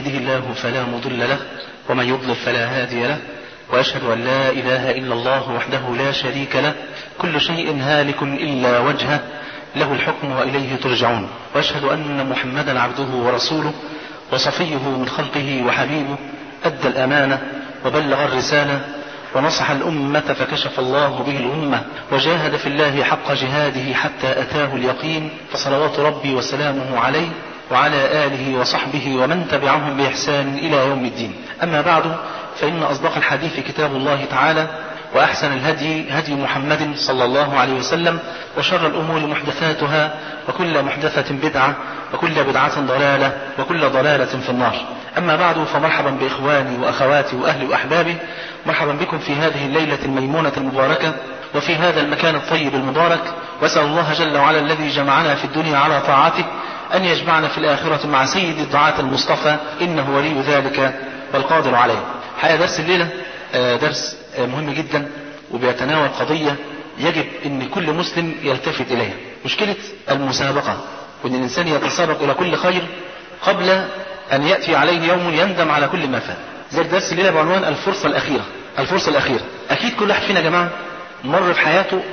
يهده الله فلا مضل له ومن يضلل فلا هادي له وأشهد أن لا إله إلا الله وحده لا شريك له كل شيء هالك إلا وجهه له الحكم وإليه ترجعون وأشهد أن محمدا عبده ورسوله وصفيه من خلقه وحبيبه أدى الأمانة وبلغ الرسالة ونصح الأمة فكشف الله به الأمة وجاهد في الله حق جهاده حتى أتاه اليقين فصلوات ربي وسلامه عليه وعلى آله وصحبه ومن تبعهم بإحسان إلى يوم الدين أما بعد فإن أصدق الحديث كتاب الله تعالى وأحسن الهدي هدي محمد صلى الله عليه وسلم وشر الأمور محدثاتها وكل محدثة بدعة وكل بدعة ضلالة وكل ضلالة في النار أما بعد فمرحبا بإخواني وأخواتي وأهلي وأحبابي مرحبا بكم في هذه الليلة الميمونة المباركة وفي هذا المكان الطيب المبارك وأسأل الله جل وعلا الذي جمعنا في الدنيا على طاعته أن يجمعنا في الآخرة مع سيد الدعاة المصطفى إنه ولي ذلك والقادر عليه حقيقة درس الليلة درس مهم جدا وبيتناول قضية يجب ان كل مسلم يلتفت اليها مشكلة المسابقة وان الانسان يتسابق الى كل خير قبل ان يأتي عليه يوم يندم على كل ما فات زي درس الليلة بعنوان الفرصة الاخيرة الفرصة الاخيرة اكيد كل واحد فينا يا جماعة مر في حياته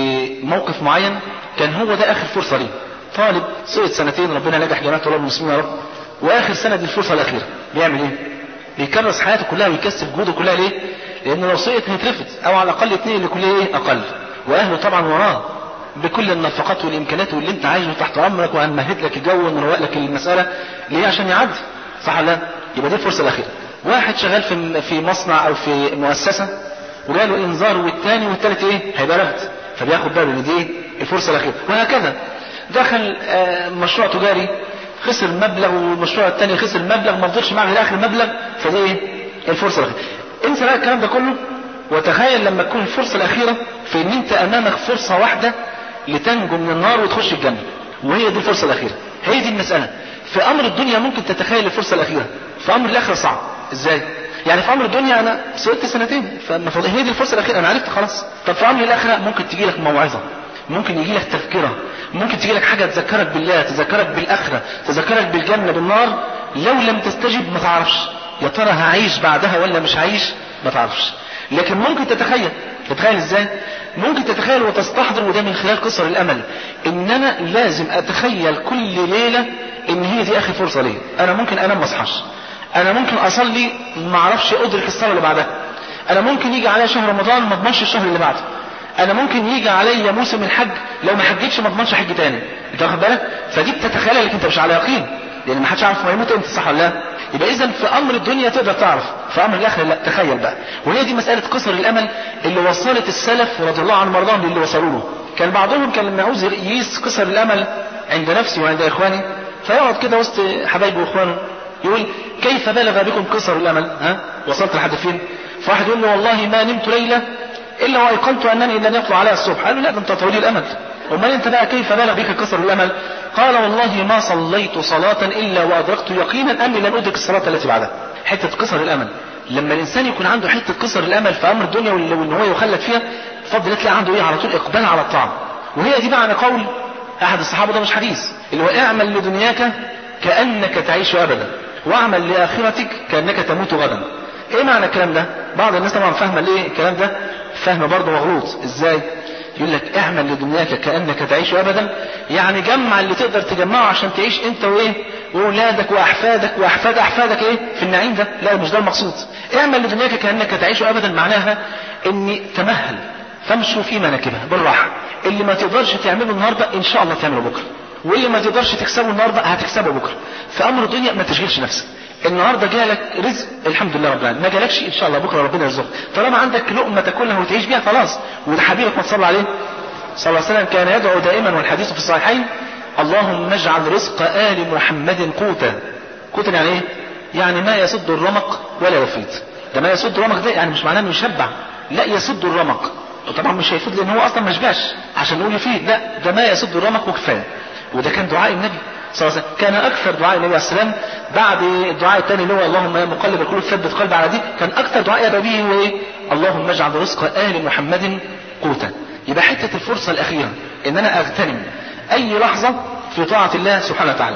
بموقف معين كان هو ده اخر فرصة ليه طالب سقط سنتين ربنا نجح جماعة طلاب المسلمين يا رب واخر سنة دي الفرصة الاخيرة بيعمل ايه بيكرس حياته كلها ويكسب جهوده كلها ليه لانه لو سقط هيترفض او على الاقل اثنين اللي كليه ايه اقل واهله طبعا وراه بكل النفقات والامكانيات واللي انت عايزه تحت امرك وهنمهد لك الجو ونروق لك المساله ليه عشان يعدي صح ولا لا يبقى دي الفرصه الاخيره واحد شغال في في مصنع او في مؤسسه وجاله انذار والثاني والثالث ايه هيبقى رفض فبياخد باله ان دي الفرصه الاخيره وهكذا دخل مشروع تجاري خسر مبلغ والمشروع الثاني خسر مبلغ ما فضلش معاه غير اخر مبلغ فدي ايه الفرصه الاخيره انسى بقى الكلام ده كله وتخيل لما تكون الفرصة الأخيرة في إن أنت أمامك فرصة واحدة لتنجو من النار وتخش الجنة وهي دي الفرصة الأخيرة هي دي المسألة في أمر الدنيا ممكن تتخيل الفرصة الأخيرة في أمر الآخرة صعب إزاي؟ يعني في أمر الدنيا أنا سقطت سنتين فالمفروض هي دي الفرصة الأخيرة أنا عرفت خلاص طب في أمر الآخرة ممكن تجي لك موعظة ممكن يجي لك تذكرة ممكن تجي لك حاجة تذكرك بالله تذكرك بالآخرة تذكرك بالجنة بالنار لو لم تستجب ما تعرفش يا ترى هعيش بعدها ولا مش هعيش ما تعرفش لكن ممكن تتخيل تتخيل ازاي ممكن تتخيل وتستحضر وده من خلال قصر الامل ان انا لازم اتخيل كل ليلة ان هي دي اخر فرصة لي انا ممكن انام ما اصحاش انا ممكن اصلي ما اعرفش ادرك الصلاة اللي بعدها انا ممكن يجي عليا شهر رمضان ما اضمنش الشهر اللي بعده انا ممكن يجي عليا موسم الحج لو ما حجتش ما اضمنش حج تاني انت واخد بالك فدي بتتخيلها لكن انت مش على يقين لان ما حدش عارف ما يموت امتى صح ولا لا يبقى اذا في امر الدنيا تقدر تعرف في امر الاخره لا تخيل بقى وهي دي مساله قصر الامل اللي وصلت السلف رضي الله عنهم وارضاهم للي وصلوا له كان بعضهم كان لما يعوز يقيس قصر الامل عند نفسي وعند اخواني فيقعد كده وسط حبايبه واخوانه يقول كيف بلغ بكم قصر الامل ها وصلت لحد فين فواحد يقول له والله ما نمت ليله الا وايقنت انني لن يطلع عليها الصبح قال له لا ده انت طويل الامل امال انت بقى كيف بلغ بك قصر الامل قال والله ما صليت صلاة الا وادركت يقينا اني لن ادرك الصلاة التي بعدها حتة قصر الامل لما الانسان يكون عنده حتة قصر الامل في امر الدنيا وان هو يخلد فيها فضل تلاقي عنده ايه على طول اقبال على الطاعة وهي دي معنى قول احد الصحابة ده مش حديث اللي هو اعمل لدنياك كأنك تعيش ابدا واعمل لاخرتك كأنك تموت غدا ايه معنى الكلام ده بعض الناس طبعا فاهمه ليه الكلام ده فهم برضه مغلوط ازاي يقول لك اعمل لدنياك كأنك تعيش أبدا يعني جمع اللي تقدر تجمعه عشان تعيش انت وايه واولادك واحفادك واحفاد احفادك ايه في النعيم ده لا مش ده المقصود اعمل لدنياك كأنك تعيش أبدا معناها اني تمهل فامشوا في مناكبها بالراحة اللي ما تقدرش تعمله النهاردة ان شاء الله تعمله بكرة واللي ما تقدرش تكسبه النهاردة هتكسبه بكرة في امر الدنيا ما تشغلش نفسك النهارده جالك رزق الحمد لله رب العالمين ما جالكش ان شاء الله بكره ربنا يرزقك طالما عندك لقمه تاكلها وتعيش بيها خلاص وده حبيبك ما تصلى عليه صلى الله عليه وسلم كان يدعو دائما والحديث في الصحيحين اللهم اجعل رزق ال محمد قوتا قوتا يعني ايه يعني ما يسد الرمق ولا يفيد ده ما يسد الرمق ده يعني مش معناه انه يشبع لا يسد الرمق طبعا مش هيفيد لان هو اصلا ما شبعش عشان نقول يفيد لا ده ما يسد الرمق وكفايه وده كان دعاء النبي صلى الله عليه وسلم كان اكثر دعاء النبي عليه السلام بعد الدعاء الثاني اللي هو اللهم يا مقلب القلوب ثبت قلبي على دي كان اكثر دعاء يدعو به هو ايه اللهم اجعل رزق ال محمد قوتا يبقى حته الفرصه الاخيره ان انا اغتنم اي لحظه في طاعه الله سبحانه وتعالى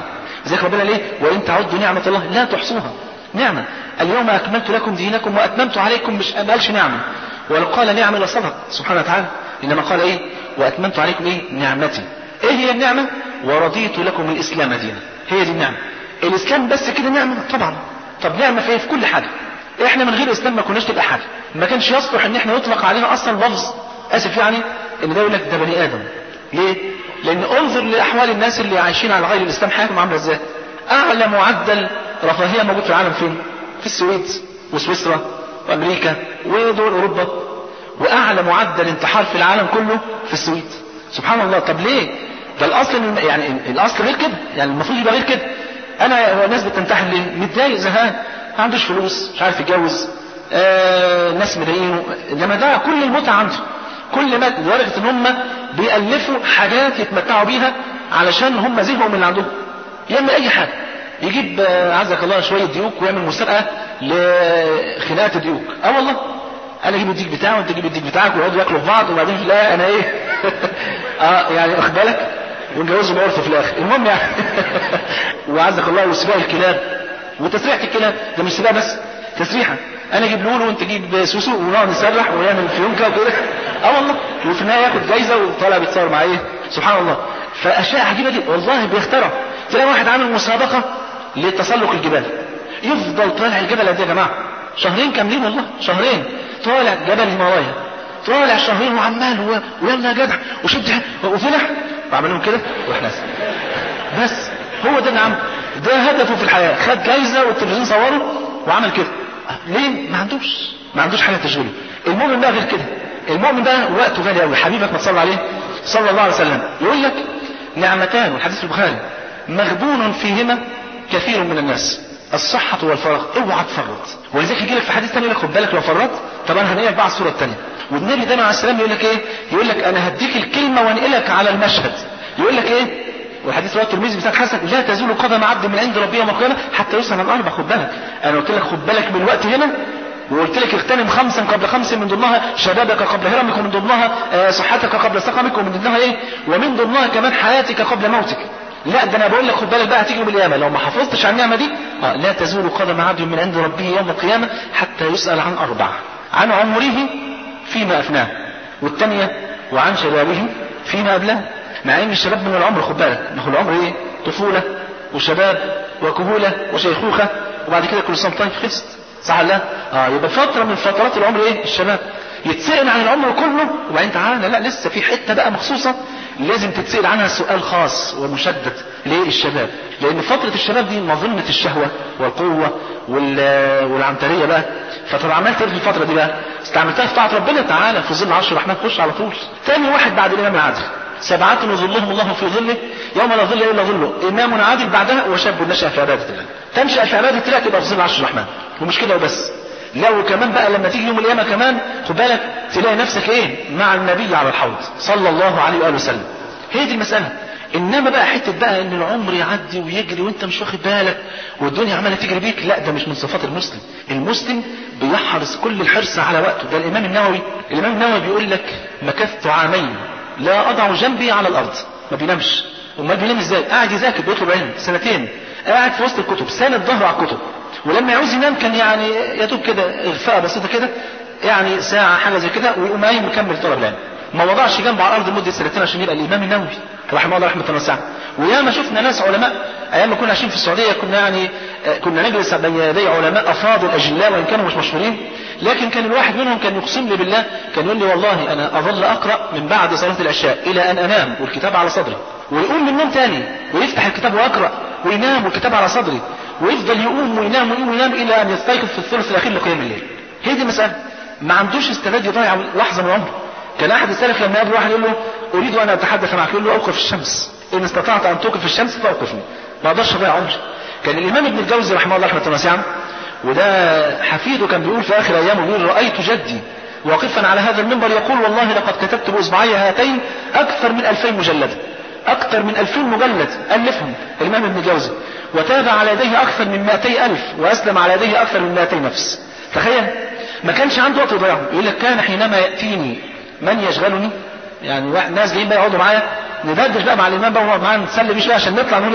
زي ربنا ليه وان تعدوا نعمه الله لا تحصوها نعمه اليوم اكملت لكم دينكم واتممت عليكم مش ما قالش نعمه ولو قال نعمه لصدق سبحانه وتعالى انما قال ايه واتممت عليكم ايه نعمتي ايه هي النعمه ورضيت لكم الاسلام دينا هي دي النعمه الاسلام بس كده نعمه طبعا طب نعمه في ايه في كل حاجه احنا من غير الاسلام ما كناش نبقى حاجه ما كانش يصلح ان احنا يطلق علينا اصلا لفظ اسف يعني ان ده يقول لك ده بني ادم ليه لان انظر لاحوال الناس اللي عايشين على غير الاسلام حياتهم عامله ازاي اعلى معدل رفاهيه موجود في العالم فين في السويد وسويسرا وامريكا ودول اوروبا واعلى معدل انتحار في العالم كله في السويد سبحان الله طب ليه ده الاصل يعني الاصل غير كده يعني المفروض يبقى غير كده انا الناس بتنتحر ليه متضايق زهقان ما عندوش فلوس مش عارف يتجوز آه ناس مضايقينه انما ده كل المتعه عنده كل ما لدرجه ان هم بيالفوا حاجات يتمتعوا بيها علشان هم زهقوا من اللي عندهم يعمل اي حاجه يجيب آه عزك الله شويه ديوك ويعمل مسابقه لخناقه الديوك اه والله انا اجيب الديك بتاعه وانت تجيب الديك بتاعك ويقعدوا ياكلوا في بعض وبعدين في الاخر انا ايه اه يعني واخد بالك ونجوزوا بعرف في الاخر المهم يعني وعزك الله وسباق الكلاب وتسريحه الكلاب ده مش سباق بس تسريحه انا اجيب لولو وانت تجيب سوسو ونقعد نسرح ونعمل فيونكه وكده اه والله وفي النهايه ياخد جايزه وطالع بيتصور مع ايه سبحان الله فاشياء عجيبه جدا والله بيخترع تلاقي واحد عامل مسابقه لتسلق الجبال يفضل طالع الجبل قد ايه يا جماعه شهرين كاملين والله شهرين طالع جبل الهيمالايا طالع شهرين وعمال و... ويلا يا جدع وشد وفلح وعمل لهم كده وراح نازل بس هو ده اللي عمل ده هدفه في الحياه خد جايزه والتلفزيون صوره وعمل كده ليه ما عندوش ما عندوش حاجه تشغله المؤمن بقى غير كده المؤمن بقى وقته غالي قوي حبيبك ما تصلي عليه صلى الله عليه وسلم يقول لك نعمتان والحديث في البخاري مغبون فيهما كثير من الناس الصحة والفراغ اوعى تفرط ولذلك يجي لك في حديث ثاني يقول لك خد بالك لو فرطت طب انا هنقلك بقى على الصورة الثانية والنبي دايما عليه السلام يقول لك ايه يقول لك انا هديك الكلمة وانقلك على المشهد يقول لك ايه والحديث رواه الترمذي بتاع حسن لا تزول قدم عبد من عند ربه يوم القيامه حتى يسال عن اربع خد بالك انا قلت لك خد بالك من الوقت هنا وقلت لك اغتنم خمسا قبل خمس من ضمنها شبابك قبل هرمك ومن ضمنها صحتك قبل سقمك ومن ضمنها ايه ومن ضمنها كمان حياتك قبل موتك لا ده انا بقول لك خد بالك بقى هتيجي يوم القيامه لو ما حافظتش على النعمه دي آه لا تزول قدم عبد من عند ربه يوم القيامه حتى يسال عن اربعه عن عمره فيما افناه والثانيه وعن شبابه فيما ابلاه مع ان الشباب من العمر خد بالك ما هو العمر ايه طفوله وشباب وكهوله وشيخوخه وبعد كده كل سنه طيب خلصت صح ولا لا؟ اه يبقى فتره من فترات العمر ايه الشباب يتسأل عن العمر كله وبعدين تعالى لا لسه في حته بقى مخصوصه لازم تتسأل عنها سؤال خاص ومشدد ليه الشباب لان فترة الشباب دي مظنة الشهوة والقوة والعنترية بقى فطب عملت ايه في الفترة دي بقى استعملتها في طاعة ربنا تعالى في ظل عرش الرحمن خش على طول تاني واحد بعد الامام العادل سبعات يظلهم الله في ظله يوم لا ظل الا ظله امام عادل بعدها وشاب نشا في عباده الله تنشا في عباده الله تبقى في ظل عرش الرحمن ومش كده وبس لا وكمان بقى لما تيجي يوم القيامه كمان خد بالك تلاقي نفسك ايه مع النبي على الحوض صلى الله عليه واله وسلم هي دي المساله انما بقى حته بقى ان العمر يعدي ويجري وانت مش واخد بالك والدنيا عماله تجري بيك لا ده مش من صفات المسلم المسلم بيحرص كل الحرص على وقته ده الامام النووي الامام النووي بيقول لك مكثت عامين لا اضع جنبي على الارض ما بينامش امال بينام ازاي قاعد يذاكر بيطلب علم سنتين قاعد في وسط الكتب ساند ظهره على الكتب ولما يعوز ينام كان يعني يتوب كده اغفاء بسيطه كده يعني ساعه حاجه زي كده ويقوم قايم مكمل طلب العلم ما وضعش جنبه على الارض لمده سنتين عشان يبقى الامام النووي رحمه الله رحمه واسعه وياما شفنا ناس علماء ايام ما كنا عايشين في السعوديه كنا يعني كنا نجلس بين يدي علماء افاضل اجلاء وان كانوا مش مشهورين لكن كان الواحد منهم كان يقسم لي بالله كان يقول لي والله انا اظل اقرا من بعد صلاه العشاء الى ان انام والكتاب على صدري ويقوم من النوم تاني ويفتح الكتاب ويقرا وينام والكتاب على صدري ويفضل يقوم وينام ويقوم وينام الى ان يستيقظ في الثلث الاخير لقيام الليل هي دي المساله ما عندوش استعداد يضيع لحظه من عمره كان احد السلف لما يقابل واحد يقول له اريد ان اتحدث معك يقول له اوقف الشمس ان استطعت ان توقف الشمس فاوقفني ما اقدرش اضيع عمري كان الامام ابن الجوزي رحمه الله رحمه واسعه وده حفيده كان بيقول في اخر ايامه بيقول رايت جدي واقفا على هذا المنبر يقول والله لقد كتبت باصبعي هاتين اكثر من ألفين مجلدا اكثر من ألفين مجلد الفهم الامام ابن الجوزي وتاب على يديه اكثر من 200 الف واسلم على يديه اكثر من 200 نفس تخيل ما كانش عنده وقت يضيعه يقول لك كان حينما ياتيني من يشغلني يعني واحد ناس جايين بقى يقعدوا معايا ندردش بقى مع الامام بقى ونقعد معاه نتسلى بيه شويه عشان نطلع نقول ايه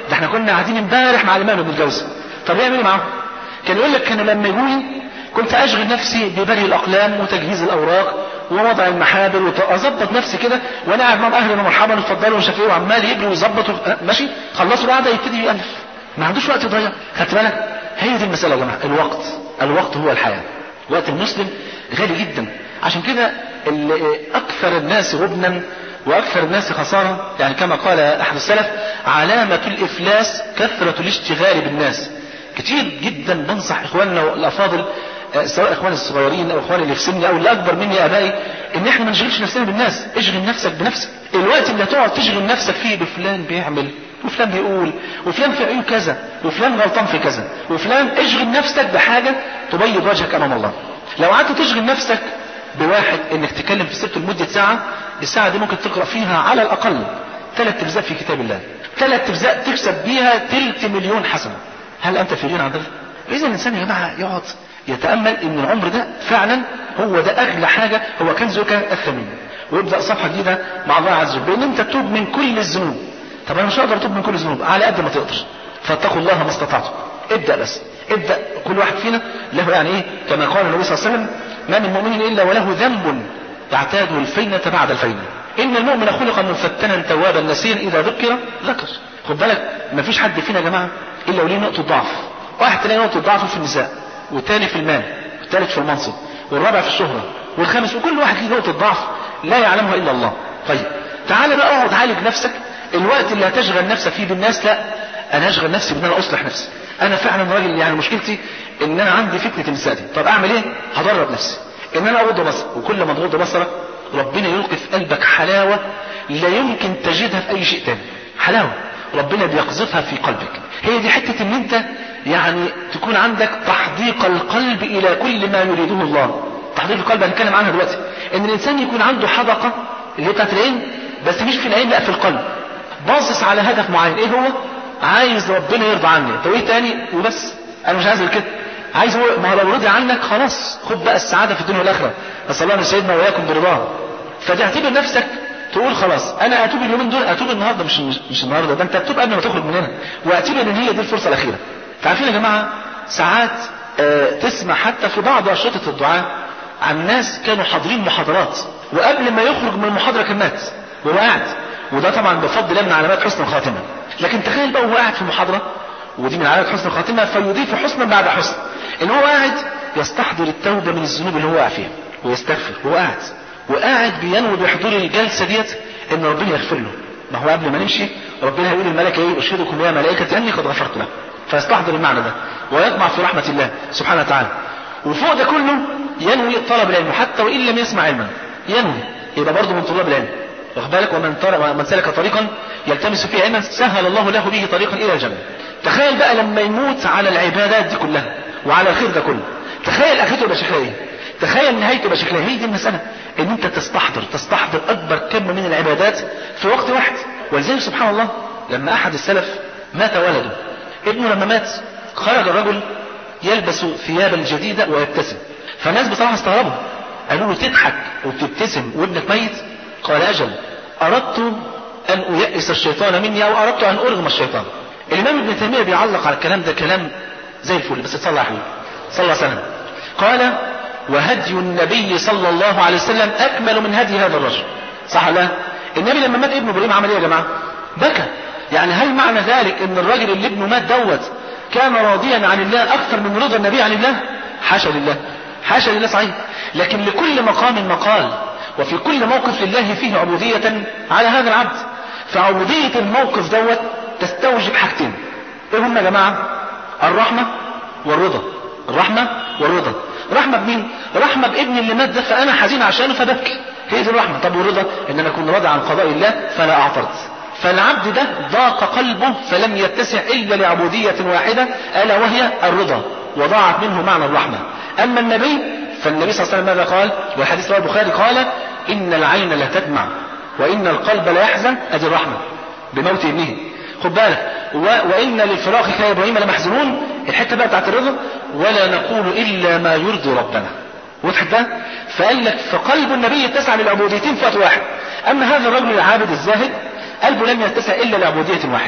ده احنا كنا قاعدين امبارح مع الامام ابن الجوزي طب يعمل ايه معاهم كان يقول لك كان لما يجوني كنت اشغل نفسي ببري الاقلام وتجهيز الاوراق ووضع المحابر واظبط نفسي كده وانا قاعد معاهم اهلا ومرحبا اتفضلوا ومش عارف ايه وعمال يجري ويظبط وف- ماشي خلصوا القعده يبتدي يالف ما عندوش وقت يضيع خدت بالك هي دي المساله يا جماعه الوقت الوقت هو الحياه وقت المسلم غالي جدا عشان كده ال- اكثر الناس غبنا واكثر الناس خساره يعني كما قال احد السلف علامه الافلاس كثره الاشتغال بالناس كتير جدا بنصح اخواننا الافاضل آه، سواء اخواني الصغيرين او اخواني اللي في سني او اللي اكبر مني ابائي ان احنا ما نشغلش نفسنا بالناس اشغل نفسك بنفسك الوقت اللي هتقعد تشغل نفسك فيه بفلان بيعمل وفلان بيقول وفلان في عيون كذا وفلان غلطان في كذا وفلان اشغل نفسك بحاجه تبيض وجهك امام الله لو قعدت تشغل نفسك بواحد انك تتكلم في سيرته لمده ساعه الساعه دي ممكن تقرا فيها على الاقل ثلاث اجزاء في كتاب الله ثلاث اجزاء تكسب بيها تلت مليون حسنه هل انت في غنى عن ذلك اذا الانسان يا جماعه يقعد يتامل ان العمر ده فعلا هو ده اغلى حاجه هو كنزك الثمين ويبدا صفحه جديده مع الله عز وجل بان انت تتوب من كل الذنوب طب انا مش هقدر اتوب من كل الذنوب على قد ما تقدر فاتقوا الله ما استطعتم ابدا بس ابدا كل واحد فينا له يعني ايه كما قال النبي صلى الله عليه وسلم ما من مؤمن الا وله ذنب يعتاد الفينة بعد الفينة إن المؤمن خلق مفتنا توابا نسيا إذا ذكر ذكر خد بالك ما فيش حد فينا يا جماعة إلا وليه نقطة ضعف واحد تلاقي نقطة ضعف في النساء والتاني في المال والتالت في المنصب والرابع في الشهرة والخامس وكل واحد ليه نقطة ضعف لا يعلمها إلا الله طيب تعال بقى اقعد عالج نفسك الوقت اللي هتشغل نفسك فيه بالناس لا انا اشغل نفسي بان انا اصلح نفسي انا فعلا راجل يعني مشكلتي ان انا عندي فتنه النساء دي طب اعمل ايه هدرب نفسي ان انا اغض بصري وكل ما تغض بصرك ربنا يلقي في قلبك حلاوه لا يمكن تجدها في اي شيء تاني حلاوه ربنا بيقذفها في قلبك هي دي حته ان انت يعني تكون عندك تحديق القلب الى كل ما يريده الله تحديق القلب هنتكلم عنها دلوقتي ان الانسان يكون عنده حدقه اللي هي بتاعت العين بس مش في العين لا في القلب باصص على هدف معين ايه هو عايز ربنا يرضى عني طب ايه تاني وبس انا مش عايز غير كده عايز هو ما هو لو رضي عنك خلاص خد بقى السعاده في الدنيا والاخره نسال الله ان سيدنا واياكم برضاه فتعتبر نفسك تقول خلاص انا اتوب اليومين دول اتوب النهارده مش مش, مش النهارده ده انت تتوب قبل ما تخرج من هنا واعتبر ان هي دي الفرصه الاخيره فعارفين يا جماعه ساعات آه تسمع حتى في بعض اشرطه الدعاء عن ناس كانوا حاضرين محاضرات وقبل ما يخرج من المحاضره كان مات وهو قاعد وده طبعا بفضل الله من علامات حسن الخاتمه لكن تخيل بقى وهو قاعد في المحاضره ودي من علامات حسن الخاتمه فيضيف حسنا بعد حسن ان هو قاعد يستحضر التوبه من الذنوب اللي هو واقع فيها ويستغفر وهو قاعد وقاعد بينوي بحضور الجلسه ديت ان ربنا يغفر له ما هو قبل ما نمشي ربنا هيقول للملائكه ايه اشهدكم يا ملائكه اني قد غفرت له فيستحضر المعنى ده ويطمع في رحمه الله سبحانه وتعالى وفوق ده كله ينوي طلب العلم حتى وان لم يسمع علما ينوي يبقى برضه من طلاب العلم واخد بالك ومن طلب ومن سلك طريقا يلتمس فيه علما سهل الله له به طريقا الى الجنه تخيل بقى لما يموت على العبادات دي كلها وعلى الخير ده كله تخيل اخرته يبقى شكلها ايه تخيل نهايته يبقى شكلها هي دي المساله ان انت تستحضر تستحضر اكبر كم من العبادات في وقت واحد ولذلك سبحان الله لما احد السلف مات ولده ابنه لما مات خرج الرجل يلبس ثيابا جديده ويبتسم فالناس بصراحه استغربوا قالوا له تضحك وتبتسم وابنك ميت قال اجل اردت ان ايأس الشيطان مني او اردت ان ارغم الشيطان الامام ابن تيميه بيعلق على الكلام ده كلام زي الفل بس تصلى عليه صلى الله عليه وسلم قال وهدي النبي صلى الله عليه وسلم اكمل من هدي هذا الرجل صح لا النبي لما مات ابنه ابراهيم عمل ايه يا جماعه بكى يعني هل معنى ذلك ان الراجل اللي ابنه مات دوت كان راضيا عن الله اكثر من رضا النبي عن الله حاشا لله حاشا لله صحيح لكن لكل مقام مقال وفي كل موقف لله فيه عبودية على هذا العبد فعبودية الموقف دوت تستوجب حاجتين ايه هم يا جماعة الرحمة والرضا الرحمة والرضا رحمة بمين رحمة بابني اللي مات ده فانا حزين عشانه فببكي هي دي الرحمة طب والرضا ان انا اكون راضي عن قضاء الله فلا اعترض فالعبد ده ضاق قلبه فلم يتسع الا لعبودية واحدة الا وهي الرضا وضاعت منه معنى الرحمة اما النبي فالنبي صلى الله عليه وسلم ماذا قال والحديث رواه البخاري قال ان العين لا تدمع وان القلب لا يحزن ادي الرحمة بموت ابنه خد بالك و... وان للفراق يا ابراهيم لمحزنون الحته بقى بتاعت الرضا ولا نقول الا ما يرضي ربنا وضحت ده فقال لك فقلب النبي اتسع للعبوديتين في وقت واحد اما هذا الرجل العابد الزاهد قلبه لم يتسع الا لعبوديه واحده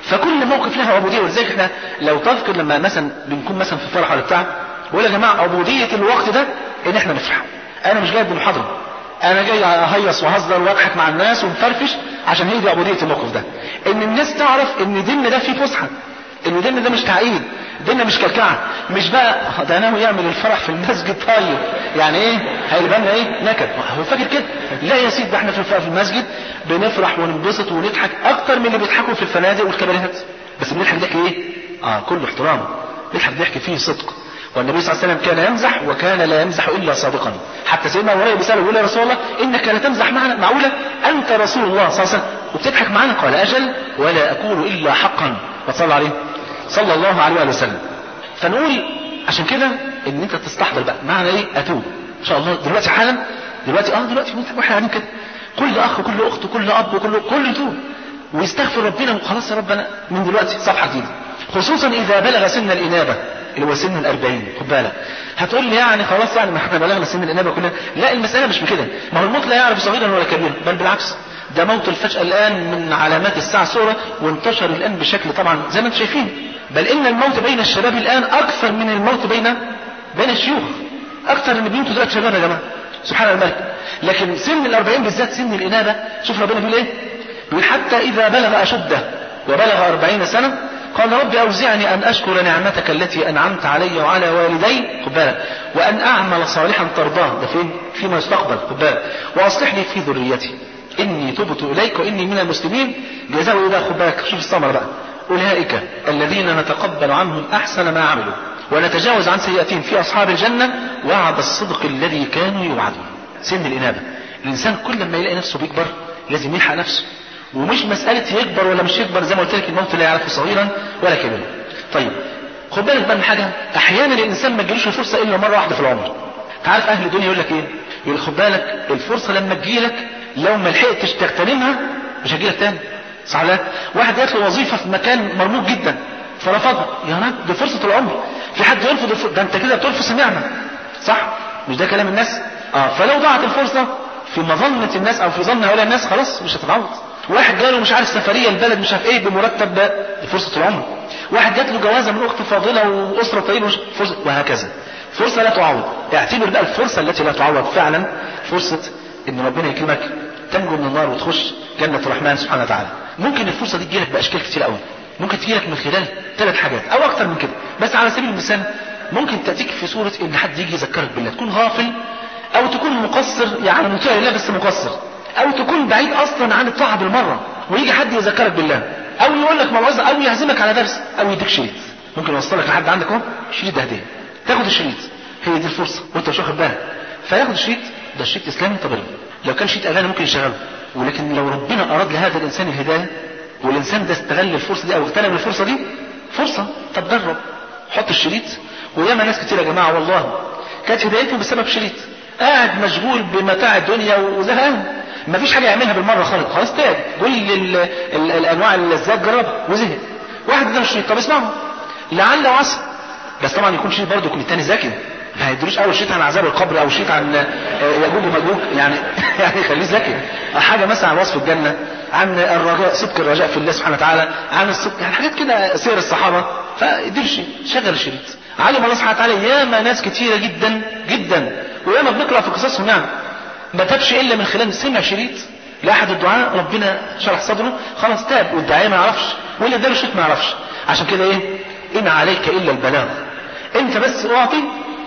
فكل موقف له عبوديه ولذلك احنا لو تذكر لما مثلا بنكون مثلا في فرح ولا بتاع بقول يا جماعه عبوديه الوقت ده ان احنا نفرح انا مش جاي بمحاضره انا جاي اهيص واهزر واضحك مع الناس ونفرفش عشان هي دي عبوديه الموقف ده ان الناس تعرف ان ديننا ده فيه فسحه ان ديننا ده مش تعقيد ديننا مش كلكعه مش بقى ده ناوي يعمل الفرح في المسجد طيب يعني ايه هيبقى لنا ايه نكد هو فاكر كده لا يا سيدي ده احنا في في المسجد بنفرح وننبسط ونضحك اكتر من اللي بيضحكوا في الفنادق والكباريهات بس بنضحك ضحك ايه اه كله احترام بنضحك ضحك فيه صدق والنبي صلى الله عليه وسلم كان يمزح وكان لا يمزح الا صادقا حتى سيدنا ابو هريره بيساله يقول يا رسول الله انك لتمزح معنا معقوله انت رسول الله صلى الله عليه وسلم وبتضحك معنا قال اجل ولا اقول الا حقا وصلى عليه صلى الله عليه وسلم فنقول عشان كده ان انت تستحضر بقى معنى ايه اتوب ان شاء الله دلوقتي حالا دلوقتي اه دلوقتي واحنا قاعدين كده كل اخ وكل اخت وكل اب وكل كل يتوب ويستغفر ربنا وخلاص يا رب انا من دلوقتي صفحه جديده خصوصا اذا بلغ سن الانابه اللي هو سن الأربعين خد بالك هتقول لي يعني خلاص يعني ما احنا بلغنا سن الإنابة كلنا لا المسألة مش بكده ما هو الموت لا يعرف صغيرا ولا كبيرا بل بالعكس ده موت الفجأة الآن من علامات الساعة الصغرى وانتشر الآن بشكل طبعا زي ما انتم شايفين بل إن الموت بين الشباب الآن أكثر من الموت بين بين الشيوخ أكثر من بيموتوا دلوقتي شباب يا جماعة سبحان الملك لكن سن الأربعين بالذات سن الإنابة شوف ربنا بيقول إيه بيقول حتى إذا بلغ أشده وبلغ أربعين سنة قال رب أوزعني أن أشكر نعمتك التي أنعمت علي وعلى والدي خد بالك وأن أعمل صالحا ترضاه ده فين؟ فيما يستقبل خد بالك وأصلح لي في ذريتي إني تبت إليك وإني من المسلمين جزاء إذا خد بالك شوف الثمرة بقى أولئك الذين نتقبل عنهم أحسن ما عملوا ونتجاوز عن سيئاتهم في أصحاب الجنة وعد الصدق الذي كانوا يوعدون سن الإنابة الإنسان كل ما يلاقي نفسه بيكبر لازم يلحق نفسه ومش مسألة يكبر ولا مش يكبر زي ما قلت لك الموت لا يعرفه صغيرا ولا كبيرا. طيب خد بالك بقى من حاجة أحيانا الإنسان ما تجيلوش الفرصة إلا مرة واحدة في العمر. عارف أهل الدنيا يقول لك إيه؟ يقول خد بالك الفرصة لما تجيلك لو ما لحقتش تغتنمها مش هتجيلك تاني. صح لا؟ واحد جات له وظيفة في مكان مرموق جدا فرفضها يا رب دي فرصة العمر. في حد يرفض الفرصة ده أنت كده بترفض النعمة. صح؟ مش ده كلام الناس؟ اه فلو ضاعت الفرصة في مظنة الناس أو في ظن هؤلاء الناس خلاص مش هتتعوض. واحد جاله مش عارف سفرية البلد مش عارف ايه بمرتب ده فرصة العمر واحد جات له جوازة من اخت فاضلة واسرة طيبة مش فرصة وهكذا فرصة لا تعوض اعتبر بقى الفرصة التي لا تعوض فعلا فرصة ان ربنا يكرمك تنجو من النار وتخش جنة الرحمن سبحانه وتعالى ممكن الفرصة دي تجيلك باشكال كتير قوي ممكن تجيلك من خلال ثلاث حاجات او اكتر من كده بس على سبيل المثال ممكن تأتيك في صورة ان حد يجي يذكرك بالله تكون غافل او تكون مقصر يعني مطيع لله بس مقصر او تكون بعيد اصلا عن الطاعة بالمرة ويجي حد يذكرك بالله او يقول لك موعظة او يعزمك على درس او يديك شريط ممكن يوصلك لحد عندك اهو شريط ده هدية تاخد الشريط هي دي الفرصة وانت مش واخد بالك فياخد الشريط ده الشريط اسلامي طب لو كان شريط اغاني ممكن يشغله ولكن لو ربنا اراد لهذا الانسان الهداية والانسان ده استغل الفرصة دي او اغتنم الفرصة دي فرصة طب جرب حط الشريط وياما ناس كتير يا جماعة والله كانت هدايته بسبب شريط قاعد مشغول بمتاع الدنيا وزهقان ما فيش حاجة يعملها بالمرة خالص خلاص تعب كل ال ال الأنواع اللذات جربها وزهق واحد ده مش طب اسمعه لعل وعسى بس طبعا يكون شيء برضه يكون التاني ذكي ما هيدروش اول شيء عن عذاب القبر او شيء عن ياجوج وماجوج يعني يعني خليه ذكي حاجه مثلا عن وصف الجنه عن الرجاء صدق الرجاء في الله سبحانه وتعالى عن الصدق يعني حاجات كده سير الصحابه فادير شيء شغل الشريط علم الله سبحانه وتعالى ياما ناس كتيره جدا جدا وياما بنقرا في قصصهم نعم ما تابش الا من خلال سمع شريط لاحد الدعاء ربنا شرح صدره خلاص تاب والداعيه ما يعرفش واللي اداله شريط ما يعرفش عشان كده ايه ان عليك الا البلاغ انت بس اعطي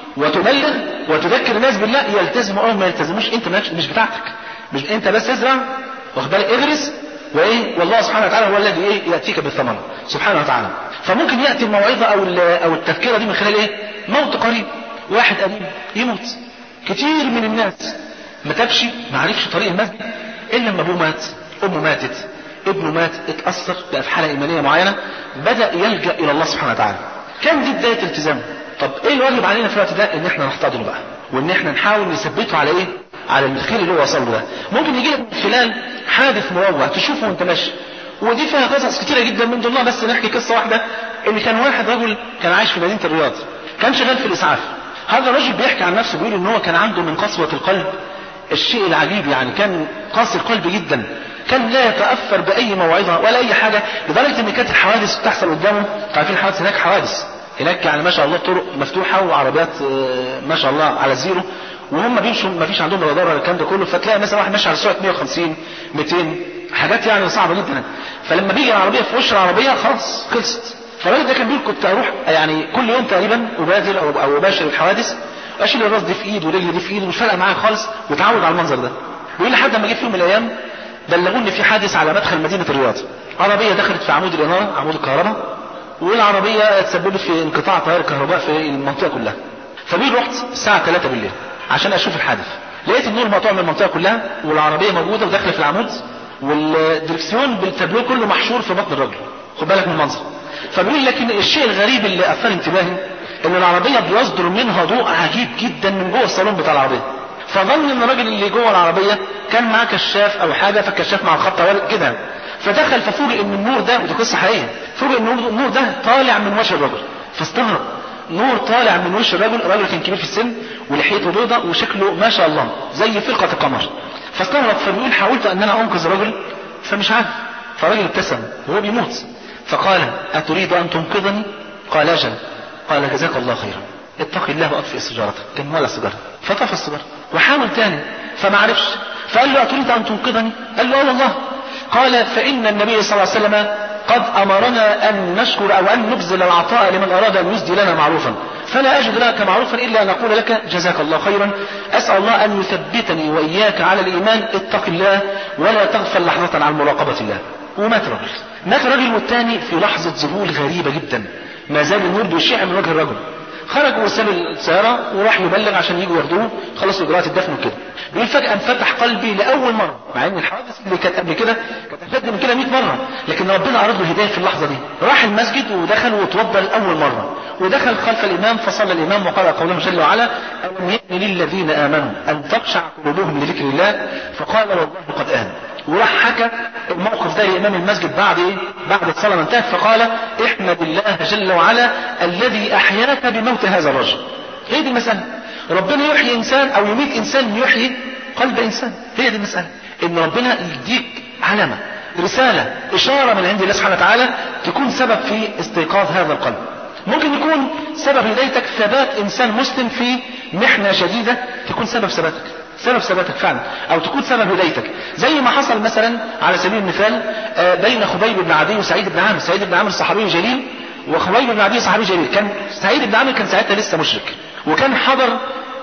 وتبلغ وتذكر الناس بالله يلتزموا او ما يلتزموش انت مش بتاعتك مش انت بس ازرع واخد بالك اغرس وايه والله سبحانه وتعالى هو الذي ايه ياتيك بالثمر سبحانه وتعالى فممكن ياتي الموعظه او او التذكره دي من خلال ايه موت قريب واحد قريب يموت كتير من الناس ما تبشي ما عرفش طريق المسجد الا لما ابوه مات امه ماتت ابنه مات اتاثر بقى في حاله ايمانيه معينه بدا يلجا الى الله سبحانه وتعالى كان دي بدايه التزامه طب ايه الواجب علينا في الوقت ده ان احنا نحتضنه بقى وان احنا نحاول نثبته على ايه على الخير اللي هو وصل له ده ممكن يجي لك من خلال حادث مروع تشوفه وانت ماشي ودي فيها قصص كتيره جدا من ضمنها بس نحكي قصه واحده ان كان واحد رجل كان عايش في مدينه الرياض كان شغال في الاسعاف هذا الرجل بيحكي عن نفسه بيقول ان هو كان عنده من قسوه القلب الشيء العجيب يعني كان قاسي القلب جدا كان لا يتاثر باي موعظه ولا اي حاجه لدرجه ان كانت الحوادث بتحصل قدامه عارفين الحوادث هناك حوادث هناك يعني ما شاء الله طرق مفتوحه وعربيات ما شاء الله على زيرو وهم بيمشوا ما فيش عندهم رادار ولا الكلام ده كله فتلاقي مثلا واحد ماشي على سرعه 150 200 حاجات يعني صعبه جدا فلما بيجي العربيه في وش العربيه خلاص خلصت فالراجل ده كان بيقول كنت اروح يعني كل يوم تقريبا ابادر او او اباشر الحوادث اشيل الراس دي في ايد ورجلي دي في ايد مش فارقه معايا خالص وتعود على المنظر ده بيقول لحد ما جه في يوم من الايام بلغوني في حادث على مدخل مدينه الرياض عربيه دخلت في عمود الاناره عمود الكهرباء والعربيه تسببت في انقطاع تيار الكهرباء في المنطقه كلها فبيقول رحت الساعه 3 بالليل عشان اشوف الحادث لقيت النور مقطوع من المنطقه كلها والعربيه موجوده وداخله في العمود والدركسيون بالتابلو كله محشور في بطن الراجل خد بالك من المنظر فبيقول لكن الشيء الغريب اللي اثار انتباهي ان العربيه بيصدر منها ضوء عجيب جدا من جوه الصالون بتاع العربيه فظن ان الراجل اللي جوه العربيه كان معاه كشاف او حاجه فالكشاف مع الخط كده فدخل ففوجئ ان النور ده ودي قصه حقيقيه فوجئ ان النور ده طالع من وجه الرجل فاستغرب نور طالع من وش الرجل الراجل كان كبير في السن ولحيته بيضة وشكله ما شاء الله زي فرقة القمر فاستغرب فبيقول حاولت ان انا انقذ الرجل فمش عارف فالراجل ابتسم وهو بيموت فقال اتريد ان تنقذني قال اجل قال جزاك الله خيرا اتق الله واطفئ سيجارتك كان ولا سيجاره فطفى السيجاره وحاول تاني فما عرفش فقال له اتريد ان تنقذني قال له اه والله قال فان النبي صلى الله عليه وسلم قد امرنا ان نشكر او ان نبذل العطاء لمن اراد ان يسدي لنا معروفا فلا اجد لك معروفا الا ان اقول لك جزاك الله خيرا اسال الله ان يثبتني واياك على الايمان اتق الله ولا تغفل لحظه عن مراقبه الله ومات رجل مات رجل والثاني في لحظه ذهول غريبه جدا ما زال النور بيشع من وجه الرجل خرج وساب السيارة وراح يبلغ عشان يجوا ياخدوه خلصوا اجراءات الدفن وكده بيقول فجأة انفتح قلبي لأول مرة مع ان الحوادث اللي كانت قبل كده كانت اشد من كده 100 مرة لكن ربنا أراد له الهداية في اللحظة دي راح المسجد ودخل وتوضى لأول مرة ودخل خلف الإمام فصلى الإمام وقرأ قوله جل وعلا ألم يأن للذين آمنوا أن تخشع قلوبهم لذكر الله فقال والله قد آن وراح حكى الموقف ده لإمام المسجد بعد إيه؟ بعد الصلاة ما انتهت فقال احمد الله جل وعلا الذي أحياك بموت هذا الرجل هي دي المسألة ربنا يحيي إنسان أو يميت إنسان يحيي قلب إنسان هي دي المسألة إن ربنا يديك علامة رسالة إشارة من عند الله سبحانه وتعالى تكون سبب في استيقاظ هذا القلب ممكن يكون سبب هدايتك ثبات إنسان مسلم في محنة شديدة تكون سبب ثباتك سبب ثباتك فعلا او تكون سبب هدايتك زي ما حصل مثلا على سبيل المثال بين خبيب بن عدي وسعيد بن عامر سعيد بن عامر صحابي جليل وخبيب بن عدي صحابي جليل كان سعيد بن عامر كان ساعتها لسه مشرك وكان حضر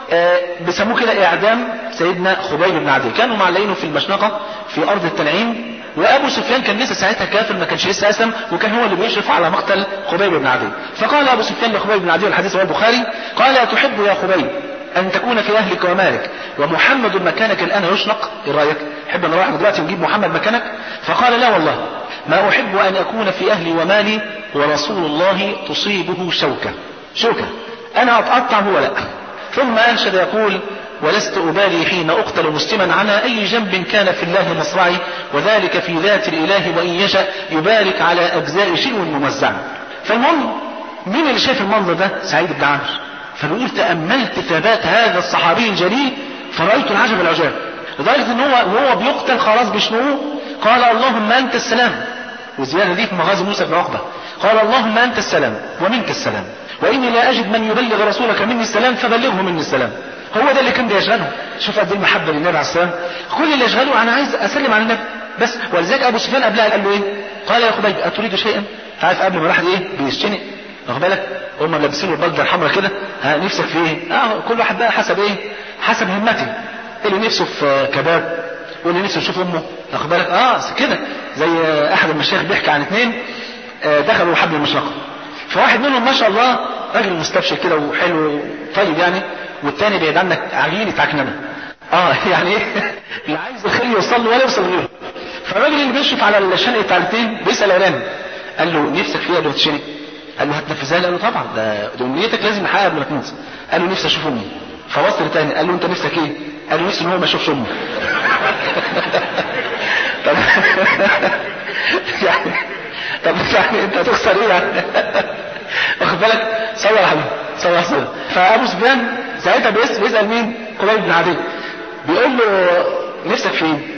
بيسموه كده اعدام سيدنا خبيب بن عدي كانوا معلقينه في المشنقه في ارض التنعيم وابو سفيان كان لسه ساعتها كافر ما كانش لسه اسلم وكان هو اللي بيشرف على مقتل خبيب بن عدي فقال ابو سفيان لخبيب بن عدي والحديث رواه البخاري قال اتحب يا خبيب أن تكون في أهلك ومالك ومحمد مكانك الآن يشنق إيه رأيك؟ حب أن رايح دلوقتي ونجيب محمد مكانك؟ فقال لا والله ما أحب أن أكون في أهلي ومالي ورسول الله تصيبه شوكة شوكة أنا أتقطع هو لا ثم أنشد يقول ولست أبالي حين أقتل مسلما على أي جنب كان في الله مصرعي وذلك في ذات الإله وإن يشأ يبارك على أجزاء شيء موزع فالمهم مين اللي شاف المنظر ده؟ سعيد بن عامر فبيقول تأملت ثبات هذا الصحابي الجليل فرأيت العجب العجاب لدرجة ان هو وهو بيقتل خلاص بيشنقوه قال اللهم انت السلام وزيادة دي في مغازي موسى بن عقبة قال اللهم انت السلام ومنك السلام واني لا اجد من يبلغ رسولك مني السلام فبلغه مني السلام هو ده اللي كان بيشغله شوف قد ايه المحبة للنبي عليه السلام كل اللي يشغله انا عايز اسلم على النبي بس ولذلك ابو سفيان قبلها قال له ايه قال يا خبيب اتريد شيئا عارف قبل ما الواحد ايه بيشتنق واخد بالك هم لابسين البلده الحمراء كده ها نفسك في ايه اه كل واحد بقى حسب ايه حسب همته اللي نفسه في كباب واللي نفسه يشوف امه واخد بالك اه كده زي احد المشايخ بيحكي عن اثنين آه دخلوا حبل المشرقه فواحد منهم ما شاء الله راجل مستبشر كده وحلو طيب يعني والتاني بعيد عنك عجينه عكننه اه يعني ايه اللي عايز الخير يوصل له ولا يوصل غيره فالراجل اللي بيشرف على الشنق بتاع الاثنين بيسال اعلان قال له نفسك فيها قبل تشنق قال له هتنفذها قال له طبعا ده امنيتك لازم نحققها قبل ما تموت قال له نفسي اشوف امي فبص لتاني قال له انت نفسك ايه قال له نفسي ان هو ما يشوفش امه طب يعني طب يعني انت هتخسر ايه يعني واخد بالك صور يا حبيبي صور صور فابو سفيان ساعتها بيسال مين قبيل بن عدي بيقول له نفسك في ايه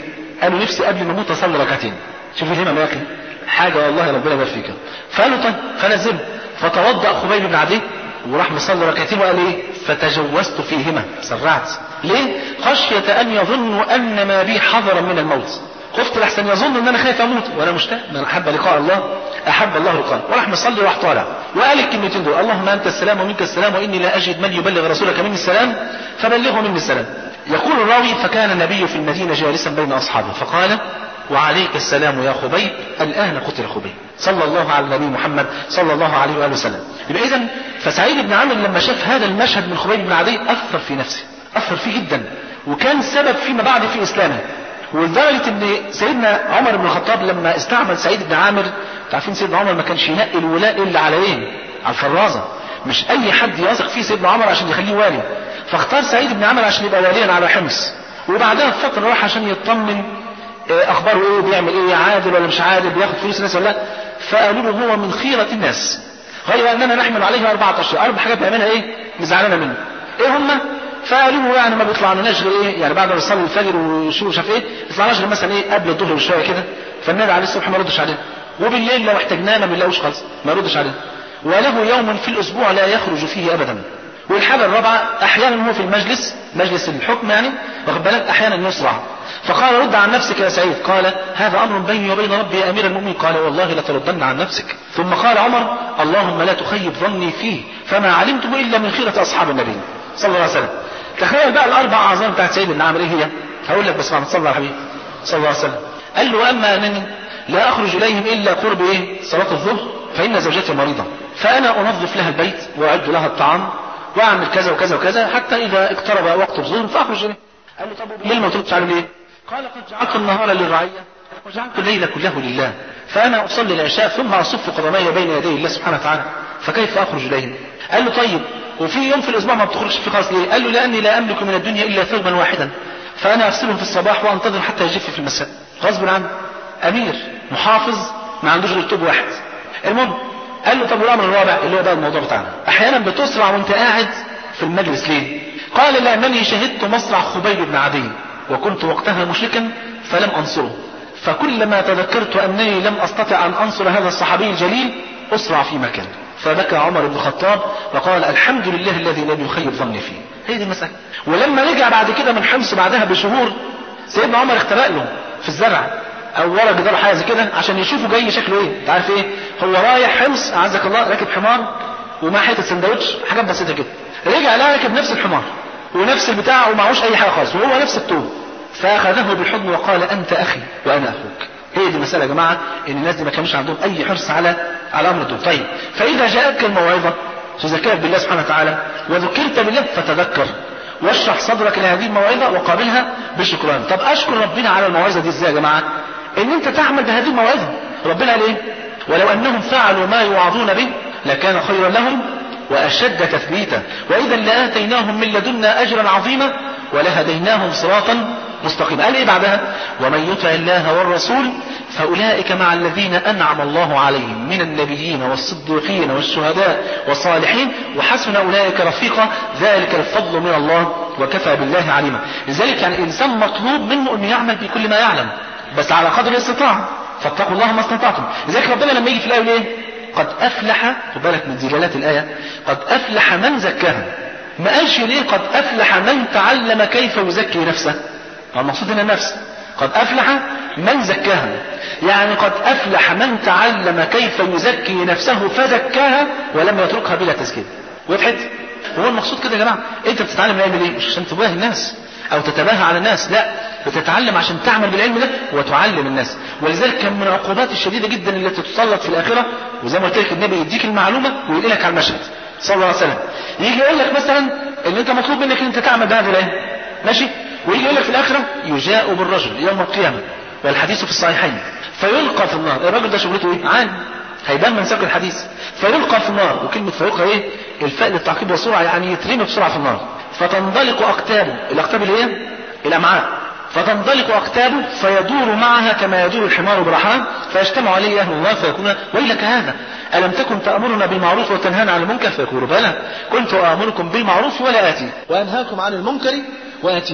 قال له نفسي قبل ما اموت اصلي ركعتين شوف الهمم يا اخي حاجه والله ربنا يبارك فيك فقال له طيب فنزل فتوضا خبيب بن عدي وراح مصلي ركعتين وقال ايه فتجوزت فيهما سرعت ليه خشيه ان يظنوا ان ما بي حذرا من الموت خفت لحسن يظن ان انا خايف اموت وانا مشتاق من احب لقاء الله احب الله لقاء وراح مصلي وراح طالع وقال الكلمتين دول اللهم انت السلام ومنك السلام واني لا اجد من يبلغ رسولك مني السلام فبلغه مني السلام يقول الراوي فكان النبي في المدينه جالسا بين اصحابه فقال وعليك السلام يا خبيب الآن قتل خبيب صلى الله على النبي محمد صلى الله عليه وآله وسلم يبقى إذا فسعيد بن عامر لما شاف هذا المشهد من خبيب بن عدي أثر في نفسه أثر فيه جدا وكان سبب فيما بعد في إسلامه ولدرجة ان سيدنا عمر بن الخطاب لما استعمل سعيد بن عامر عارفين سيدنا عمر ما كانش ينقي الولاء الا على ايه؟ على الفرازة مش اي حد يثق فيه سيدنا عمر عشان يخليه والي فاختار سعيد بن عامر عشان يبقى واليا على حمص وبعدها بفترة راح عشان يطمن اخباره ايه بيعمل ايه عادل ولا مش عادل بياخد فلوس الناس ولا لا فقالوا له هو من خيرة الناس غير اننا نحمل عليه اربعة اشياء اربع حاجات بيعملها ايه مزعلنا منه ايه هم فقالوا له يعني ما بيطلعناش غير ايه يعني بعد ما يصلي الفجر وشو شاف ايه يطلعناش غير مثلا ايه قبل الظهر بشويه كده فالنادي عليه الصبح ما يردش عليه وبالليل لو احتاجناه ما بنلاقوش خالص ما يردش عليه وله يوم في الاسبوع لا يخرج فيه ابدا والحاجة الرابعة أحيانا هو في المجلس مجلس الحكم يعني واخد بالك أحيانا يسرع فقال رد عن نفسك يا سعيد قال هذا أمر بيني وبين ربي يا أمير المؤمنين قال والله لتردن عن نفسك ثم قال عمر اللهم لا تخيب ظني فيه فما علمته إلا من خيرة أصحاب النبي صلى الله عليه وسلم تخيل بقى الأربع أعظام بتاعت سيد بن عامر إيه هي هقول لك بس بعد صلى الله عليه صلى الله عليه وسلم قال له أما أنني لا أخرج إليهم إلا قرب إيه صلاة الظهر فإن زوجتي مريضة فأنا أنظف لها البيت وأعد لها الطعام واعمل كذا وكذا وكذا حتى اذا اقترب وقت الظهر فاخرج اليه. قال له طب ليه ما تردش عليه ليه؟ قال قد جعلت النهار للرعيه وجعلت الليل كله لله فانا اصلي العشاء ثم اصف قدمي بين يدي الله سبحانه وتعالى فكيف اخرج اليهم؟ قال له طيب وفي يوم في الاسبوع ما بتخرجش في خالص ليه؟ قال له لاني لا املك من الدنيا الا ثوبا واحدا فانا اغسله في الصباح وانتظر حتى يجف في المساء غصب عنه امير محافظ ما عندوش غير ثوب واحد المهم قال له طب والامر الرابع اللي هو بقى الموضوع بتاعنا احيانا بتسرع وانت قاعد في المجلس ليه قال لانني شهدت مصرع خبيب بن عدي وكنت وقتها مشركا فلم انصره فكلما تذكرت انني لم استطع ان انصر هذا الصحابي الجليل اسرع في مكان فبكى عمر بن الخطاب وقال الحمد لله الذي لم يخيب ظني فيه هي دي المسألة ولما رجع بعد كده من حمص بعدها بشهور سيدنا عمر اختبأ له في الزرع او ورا جدار حاجه زي كده عشان يشوفوا جاي شكله ايه انت عارف ايه هو رايح حمص اعزك الله راكب حمار ومع حته سندوتش حاجات بسيطه كده رجع لها راكب نفس الحمار ونفس البتاع ومعهوش اي حاجه خالص وهو نفس الطوب فاخذه بالحضن وقال انت اخي وانا اخوك هي دي المساله يا جماعه ان الناس دي ما كانوش عندهم اي حرص على على امر الدين طيب فاذا جاءتك الموعظه تذكرك بالله سبحانه وتعالى وذكرت بالله فتذكر واشرح صدرك لهذه الموعظه وقابلها بشكران طب اشكر ربنا على الموعظه دي ازاي يا جماعه ان انت تعمل بهذه الموعظه ربنا قال ايه ولو انهم فعلوا ما يوعظون به لكان خيرا لهم واشد تثبيتا واذا لاتيناهم من لدنا اجرا عظيما ولهديناهم صراطا مستقيما قال ايه بعدها ومن يطع الله والرسول فاولئك مع الذين انعم الله عليهم من النبيين والصديقين والشهداء والصالحين وحسن اولئك رفيقا ذلك الفضل من الله وكفى بالله عليما لذلك يعني الانسان مطلوب منه انه يعمل بكل ما يعلم بس على قدر الاستطاعه فاتقوا الله ما استطعتم لذلك ربنا لما يجي في الايه ايه قد افلح خد بالك من دلالات الايه قد افلح من زكاها ما قالش ليه قد افلح من تعلم كيف يزكي نفسه هو المقصود هنا النفس قد افلح من زكاها يعني قد افلح من تعلم كيف يزكي نفسه فزكاها ولم يتركها بلا تزكيه وضحت هو المقصود كده يا جماعه انت بتتعلم العلم ليه مش عشان تباهي الناس او تتباهى على الناس لا بتتعلم عشان تعمل بالعلم ده وتعلم الناس ولذلك كان من العقوبات الشديده جدا التي تسلط في الاخره وزي ما قلت لك النبي يديك المعلومه وينقلك على المشهد صلى الله عليه وسلم يجي يقول لك مثلا ان انت مطلوب منك ان انت تعمل بهذا العلم ماشي ويجي يقول لك في الاخره يجاء بالرجل يوم القيامه والحديث في الصحيحين فيلقى في النار الراجل ده شغلته ايه عالم هيبان من ساق الحديث فيلقى في النار وكلمة فيلقى ايه الفاء للتعقيب والسرعة يعني يترمي بسرعة في النار فتنطلق أقتابه الأقتاب اللي هي الأمعاء فتنطلق أقتابه فيدور معها كما يدور الحمار برحاه فيجتمع عليه أهل الله فيقولون ويلك هذا ألم تكن تأمرنا بالمعروف وتنهانا عن المنكر فيقول بلى كنت آمركم بالمعروف ولا آتي وأنهاكم عن المنكر وآتي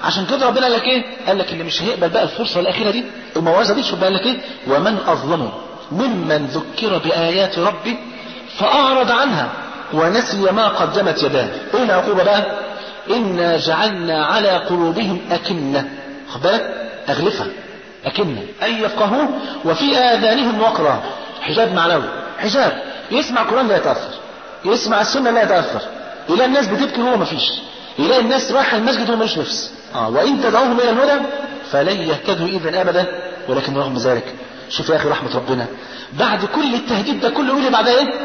عشان كده ربنا قال لك ايه قال لك اللي مش هيقبل بقى الفرصه الاخيره دي الموعظه دي شوف بقى قال لك ايه ومن اظلم ممن ذكر بايات ربه فاعرض عنها ونسي ما قدمت يداه ايه العقوبه بقى انا جعلنا على قلوبهم اكنه خد بالك اغلفها اكنه اي يفقهوه وفي اذانهم وقرا حجاب معنوي حجاب يسمع القران لا يتاثر يسمع السنه لا يتاثر يلاقي الناس بتبكي وهو ما فيش يلاقي الناس رايحه المسجد وهو ملوش نفس اه وان تدعوهم الى الهدى فلن يهتدوا اذا ابدا ولكن رغم ذلك شوف يا اخي رحمه ربنا بعد كل التهديد ده كله يقول بعدها ايه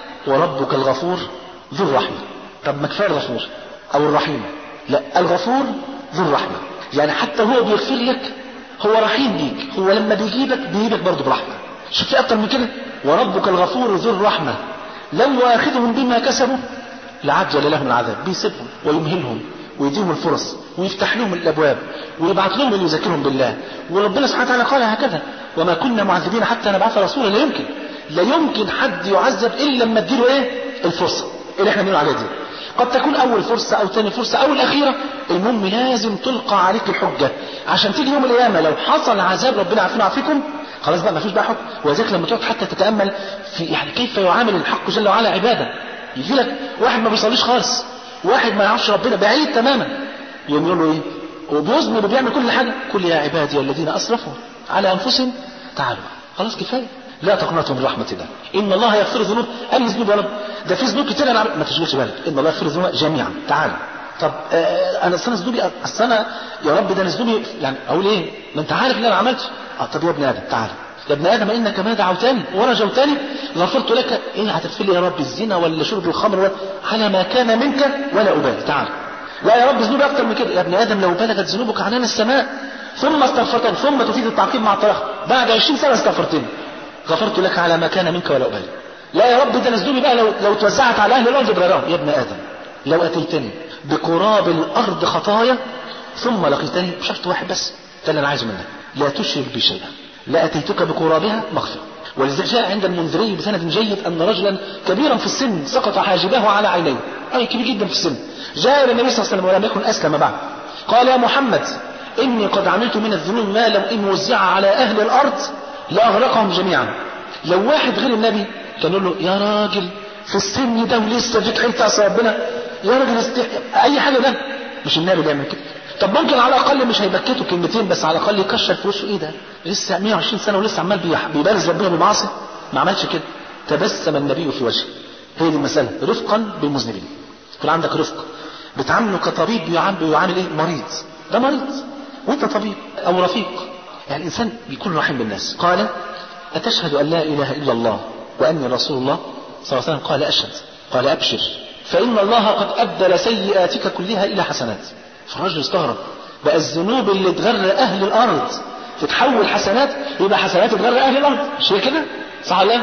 وربك الغفور ذو الرحمه طب ما كفايه الغفور او الرحيم لا الغفور ذو الرحمه يعني حتى هو بيغفر لك هو رحيم بيك هو لما بيجيبك بيجيبك برضه برحمه شوف في اكتر من كده وربك الغفور ذو الرحمه لو واخذهم بما كسبوا لعجل لهم العذاب بيسيبهم ويمهلهم ويديهم الفرص ويفتح لهم الابواب ويبعث لهم اللي يذكرهم بالله وربنا سبحانه وتعالى قال هكذا وما كنا معذبين حتى نبعث رسولا لا يمكن لا يمكن حد يعذب الا لما اديله ايه الفرصه اللي احنا بنقول عليها دي قد تكون اول فرصه او ثاني فرصه او الاخيره المهم لازم تلقى عليك الحجه عشان تيجي يوم القيامه لو حصل عذاب ربنا عافينا وعافيكم خلاص بقى ما فيش بقى حكم ولذلك لما تقعد حتى تتامل في يعني كيف يعامل الحق جل وعلا عباده يجي لك واحد ما بيصليش خالص واحد ما يعرفش ربنا بعيد تماما يقوم يقول له ايه وبيذنب وبيعمل كل حاجه قل يا عبادي الذين اسرفوا على انفسهم تعالوا خلاص كفايه لا تقنطوا من رحمه الله ان الله يغفر الذنوب اي ذنوب يا رب ده في ذنوب كتير انا عم- ما تشغلش بالك ان الله يغفر الذنوب جميعا تعالوا طب آه انا اصل انا ذنوبي اصل انا يا رب ده انا ذنوبي يعني اقول ايه ما انت عارف اللي انا عملته اه طب يا ابن ادم تعال يا ابن ادم انك ما دعوتني ورجوتني غفرت لك ايه هتغفر لي يا رب الزنا ولا شرب الخمر ولا على ما كان منك ولا ابالي تعال لا يا رب ذنوبي اكتر من كده يا ابن ادم لو بلغت ذنوبك عنان السماء ثم استغفرتني ثم تفيد التعقيب مع الطلاق بعد 20 سنه استغفرتني غفرت لك على ما كان منك ولا ابالي لا يا رب ده أنا ذنوبي بقى لو لو توزعت على اهل الارض بغيرهم يا ابن ادم لو اتيتني بقراب الارض خطايا ثم لقيتني شرط واحد بس ده اللي انا عايزه منك لا تشرك بي شيئا لا اتيتك بقرابها مغفره ولذلك جاء عند المنذري بسند جيد ان رجلا كبيرا في السن سقط حاجباه على عينيه اي كبير جدا في السن جاء الى النبي صلى الله عليه وسلم ولم يكن اسلم بعد قال يا محمد اني قد عملت من الذنوب ما لو ان وزع على اهل الارض لاغرقهم جميعا لو واحد غير النبي كان يقول له يا راجل في السن ده ولسه فيك حيل تعصي ربنا يا راجل است... اي حاجه ده مش النبي اللي يعمل كده طب ممكن على الاقل مش هيبكته كلمتين بس على الاقل يكشر في وشه ايه ده لسه 120 سنه ولسه عمال بيح- بيبارز ربنا بالمعاصي ما عملش كده تبسم النبي في وجهه هي دي المساله رفقا بالمذنبين يكون عندك رفق بتعامله كطبيب بيعامل بيعامل ايه مريض ده مريض وانت طبيب او رفيق يعني الانسان بيكون رحيم بالناس قال أتشهد أن لا إله إلا الله وأني رسول الله صلى الله عليه وسلم قال أشهد قال أبشر فإن الله قد أبدل سيئاتك كلها إلى حسنات فالرجل استغرب بقى الذنوب اللي تغرى أهل الأرض تتحول حسنات يبقى حسنات تغرى أهل الأرض مش هي كده صح ولا لا؟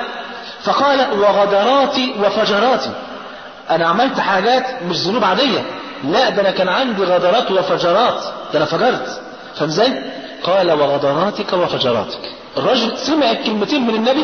فقال وغدراتي وفجراتي أنا عملت حاجات مش ذنوب عادية لا ده أنا كان عندي غدرات وفجرات ده أنا فجرت فاهم ازاي؟ قال وغدراتك وفجراتك الرجل سمع الكلمتين من النبي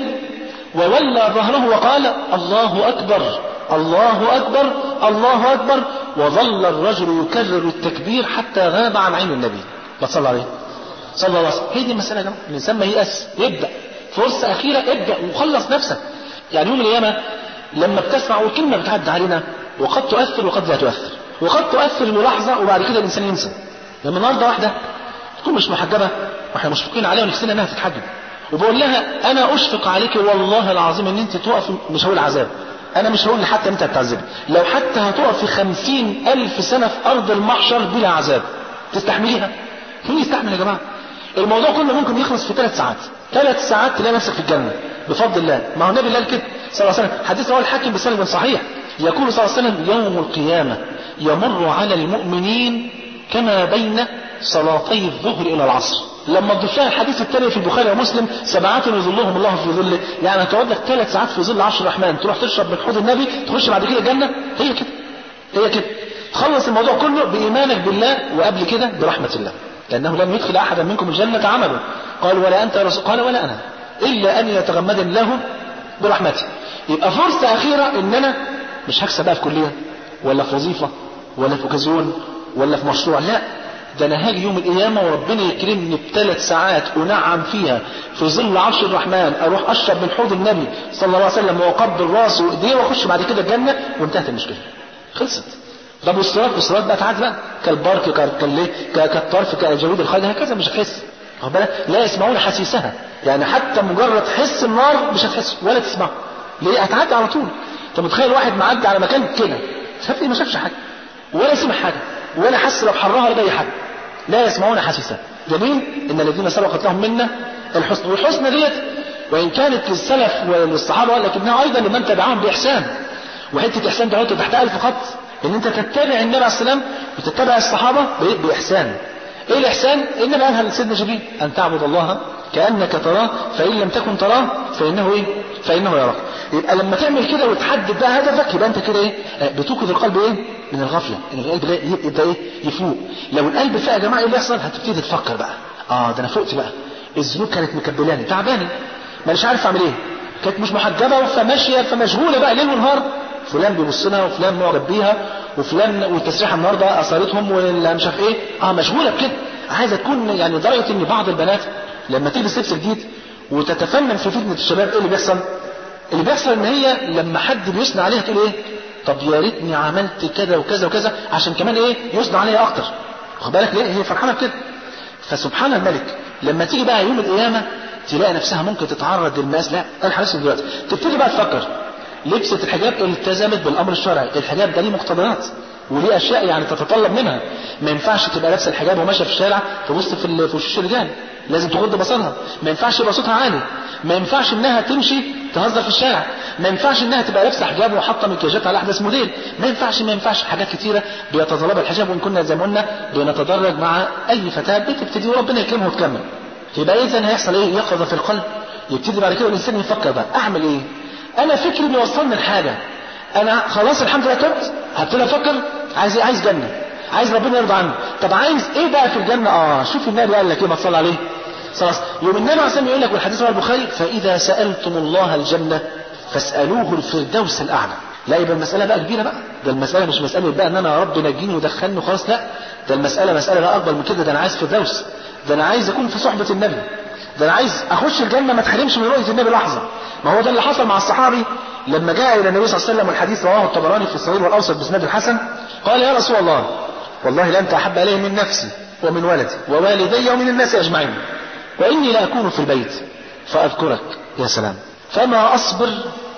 وولى ظهره وقال الله أكبر الله أكبر الله أكبر وظل الرجل يكرر التكبير حتى غاب عن عين النبي ما تصلى عليه صلى الله عليه وسلم هي دي المسألة يا جماعة الإنسان ما ييأس يبدأ فرصة أخيرة ابدأ وخلص نفسك يعني يوم القيامة لما بتسمع والكلمة بتعدي علينا وقد تؤثر وقد لا تؤثر وقد تؤثر للحظة وبعد كده الإنسان ينسى لما النهارده واحدة تكون مش محجبة واحنا مشفقين عليها ونفسنا انها تتحجب وبقول لها انا اشفق عليك والله العظيم ان انت تقفي مش هقول عذاب انا مش هقول حتى انت هتعذبي لو حتى هتقفي خمسين الف سنة في ارض المحشر بلا عذاب تستحمليها مين يستحمل يا جماعة الموضوع كله ممكن يخلص في ثلاث ساعات ثلاث ساعات تلاقي نفسك في الجنة بفضل الله ما هو النبي قال كده صلى الله عليه وسلم حديث رواه الحاكم بسند صحيح يقول صلى الله عليه وسلم يوم القيامة يمر على المؤمنين كما بين صلاتي الظهر الى العصر لما تضيف لها الحديث الثاني في البخاري ومسلم سبعات يظلهم الله في ظله يعني هتقعد لك ثلاث ساعات في ظل عرش الرحمن تروح تشرب من حوض النبي تخش بعد كده الجنه هي كده هي كده تخلص الموضوع كله بايمانك بالله وقبل كده برحمه الله لانه لم يدخل احدا منكم الجنه عمله قال ولا انت يا رسول قال ولا انا الا ان يتغمد الله برحمته يبقى فرصه اخيره ان انا مش هكسب بقى في كليه ولا في وظيفه ولا في اوكازيون ولا في مشروع لا ده انا هاجي يوم القيامه وربنا يكرمني بثلاث ساعات انعم فيها في ظل عرش الرحمن اروح اشرب من حوض النبي صلى الله عليه وسلم واقبل راسه وايديه واخش بعد كده الجنه وانتهت المشكله خلصت طب والصراط والصراط بقى تعدي بقى كالبرك كالليه كالطرف كجلود الخيل هكذا مش هتحس واخد بالك لا يسمعون حسيسها يعني حتى مجرد حس النار مش هتحس ولا تسمعه ليه هتعدي على طول انت متخيل واحد معدي على مكان كده شاف ايه ما شافش حاجه ولا سمع حاجه ولا حس لو حرها ولا اي حاجه لا يسمعون حسيسها جميل ان الذين سبقت لهم منا الحسنى والحسنى ديت وان كانت للسلف وللصحابه لكنها ايضا لمن تبعهم باحسان وحته احسان تحط تحت الف خط ان انت تتبع النبي عليه السلام وتتبع الصحابه باحسان ايه الاحسان النبي قالها لسيدنا جبريل ان تعبد الله كانك تراه فان لم تكن تراه فانه ايه فانه يراك يبقى لما تعمل كده وتحدد بقى هدفك يبقى انت كده ايه بتوقظ القلب ايه من الغفله ان القلب ده يبدا ايه يفوق لو القلب فاق يا جماعه ايه اللي يحصل هتبتدي تفكر بقى اه ده انا فقت بقى الذنوب كانت مكبلاني تعباني مانيش عارف اعمل ايه كانت مش محجبه فماشيه فمشغوله بقى ليل ونهار فلان بيبص لها وفلان معجب بيها وفلان والتسريحه النهارده اثرتهم ولا مش عارف ايه اه مشغوله بكده عايزه تكون يعني درجه ان بعض البنات لما تلبس لبس جديد وتتفنن في فتنه الشباب ايه اللي بيحصل؟ اللي بيحصل ان هي لما حد بيثنى عليها تقول ايه؟ طب يا ريتني عملت كذا وكذا وكذا عشان كمان ايه؟ يثنى عليها اكتر. واخد بالك ليه؟ هي فرحانه بكده. فسبحان الملك لما تيجي بقى يوم القيامه تلاقي نفسها ممكن تتعرض للماس لا انا حاسس دلوقتي تبتدي بقى تفكر لبست الحجاب التزمت بالامر الشرعي الحجاب ده ليه مقتضيات وليه اشياء يعني تتطلب منها ما ينفعش تبقى لابسه الحجاب وماشيه في الشارع تبص في في وشوش الرجال لازم تغض بصرها ما ينفعش يبقى صوتها عالي ما ينفعش انها تمشي تهزر في الشارع ما ينفعش انها تبقى لابسه حجاب وحاطه مكياجات على احدث موديل ما ينفعش ما ينفعش حاجات كتيره بيتطلبها الحجاب وان كنا زي ما قلنا بنتدرج مع اي فتاه بتبتدي وربنا يكرمها وتكمل يبقى اذا هيحصل ايه يقظه في القلب يبتدي بعد كده الانسان يفكر بقى اعمل ايه انا فكري بيوصلني لحاجه انا خلاص الحمد لله تبت هبتدي افكر عايز ايه عايز جنه عايز ربنا يرضى عني طب عايز ايه بقى في الجنه اه شوف النبي قال لك ايه ما تصلي عليه خلاص يوم النبي عليه الصلاه يقول لك والحديث رواه البخاري فاذا سالتم الله الجنه فاسالوه الفردوس الاعلى لا يبقى المسألة بقى كبيرة بقى ده المسألة مش مسألة بقى ان انا يا رب نجيني ودخلني وخلاص لا ده المسألة مسألة بقى اكبر من كده ده انا عايز فردوس ده انا عايز اكون في صحبة النبي ده انا عايز اخش الجنة ما اتحرمش من رؤية النبي لحظة ما هو ده اللي حصل مع الصحابي لما جاء الى النبي صلى الله عليه وسلم والحديث رواه الطبراني في الصغير والاوسط باسناد الحسن قال يا رسول الله والله لانت احب الي من نفسي ومن ولدي ووالدي ومن الناس اجمعين واني لاكون في البيت فاذكرك يا سلام فما اصبر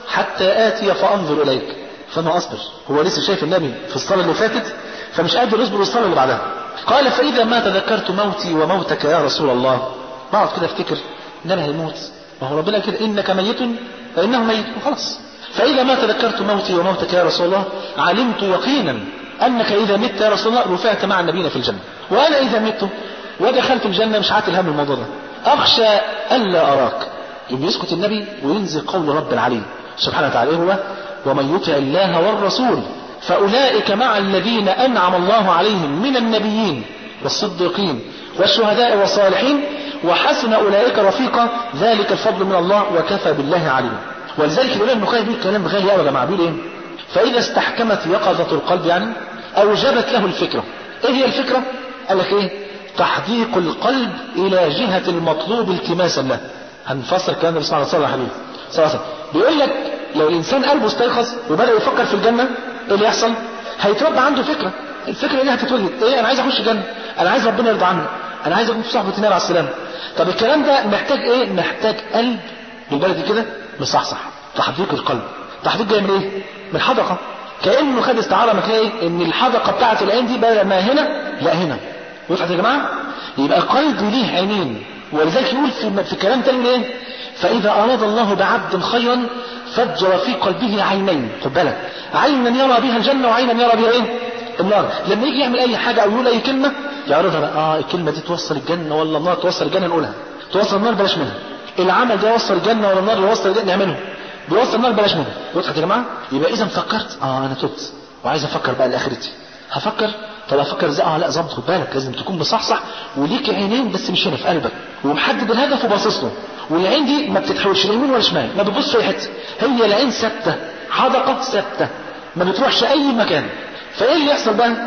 حتى اتي فانظر اليك فما اصبر هو لسه شايف النبي في الصلاه اللي فاتت فمش قادر يصبر الصلاه اللي بعدها قال فاذا ما تذكرت موتي وموتك يا رسول الله بقعد كده افتكر النبي هيموت ما هو ربنا كده انك ميت فانه ميت وخلاص فاذا ما تذكرت موتي وموتك يا رسول الله علمت يقينا انك اذا مت يا رسول الله رفعت مع النبيين في الجنه وانا اذا مت ودخلت الجنه مش عاتل هم الموضوع ده اخشى الا اراك يوم يسكت النبي وينزل قول رب العلي سبحانه وتعالى هو ومن يطع الله والرسول فأولئك مع الذين أنعم الله عليهم من النبيين والصديقين والشهداء والصالحين وحسن أولئك رفيقا ذلك الفضل من الله وكفى بالله عليما ولذلك الإمام ابن القيم بيقول كلام غالي قوي يا جماعة بيقول إيه؟ فإذا استحكمت يقظة القلب يعني أوجبت له الفكرة إيه هي الفكرة؟ قال لك إيه؟ تحديق القلب إلى جهة المطلوب التماسا له هنفسر الكلام ده بسم الله صلى الله عليه وسلم بيقول لك لو الانسان قلبه استيقظ وبدا يفكر في الجنه ايه اللي يحصل؟ هيتربى عنده فكره الفكره دي هتتولد ايه انا عايز اخش الجنه انا عايز ربنا يرضى عني انا عايز اكون في صحبه النبي عليه السلام طب الكلام ده محتاج ايه محتاج قلب بالبلدي كده مصحصح تحديق القلب تحديق جاي من ايه من الحدقه كانه خد استعاره ما تلاقي ان الحدقه بتاعه العين دي بدل ما هنا لا هنا وضحت يا جماعه يبقى القلب ليه عينين ولذلك يقول في, في كلام تاني ايه فإذا أراد الله بعبد خيرا فجر في قلبه عينين خد بالك عينا يرى بها الجنة وعينا يرى بها ايه النار لما يجي يعمل اي حاجة او يقول اي كلمة يعرضها بقى اه الكلمة دي توصل الجنة ولا النار توصل الجنة نقولها توصل النار بلاش منها العمل ده يوصل الجنة ولا النار يوصل الجنة نعمله بيوصل النار بلاش منها وضحت يا جماعة يبقى اذا فكرت اه انا تبت وعايز افكر بقى لاخرتي هفكر طب افكر ازاي اه لا ظبط خد بالك لازم تكون مصحصح وليك عينين بس مش هنا في قلبك ومحدد الهدف وباصص له والعين دي ما بتتحولش لا يمين ولا شمال ما بتبصش في حته هي العين ثابته حدقه ثابته ما بتروحش اي مكان فايه اللي يحصل بقى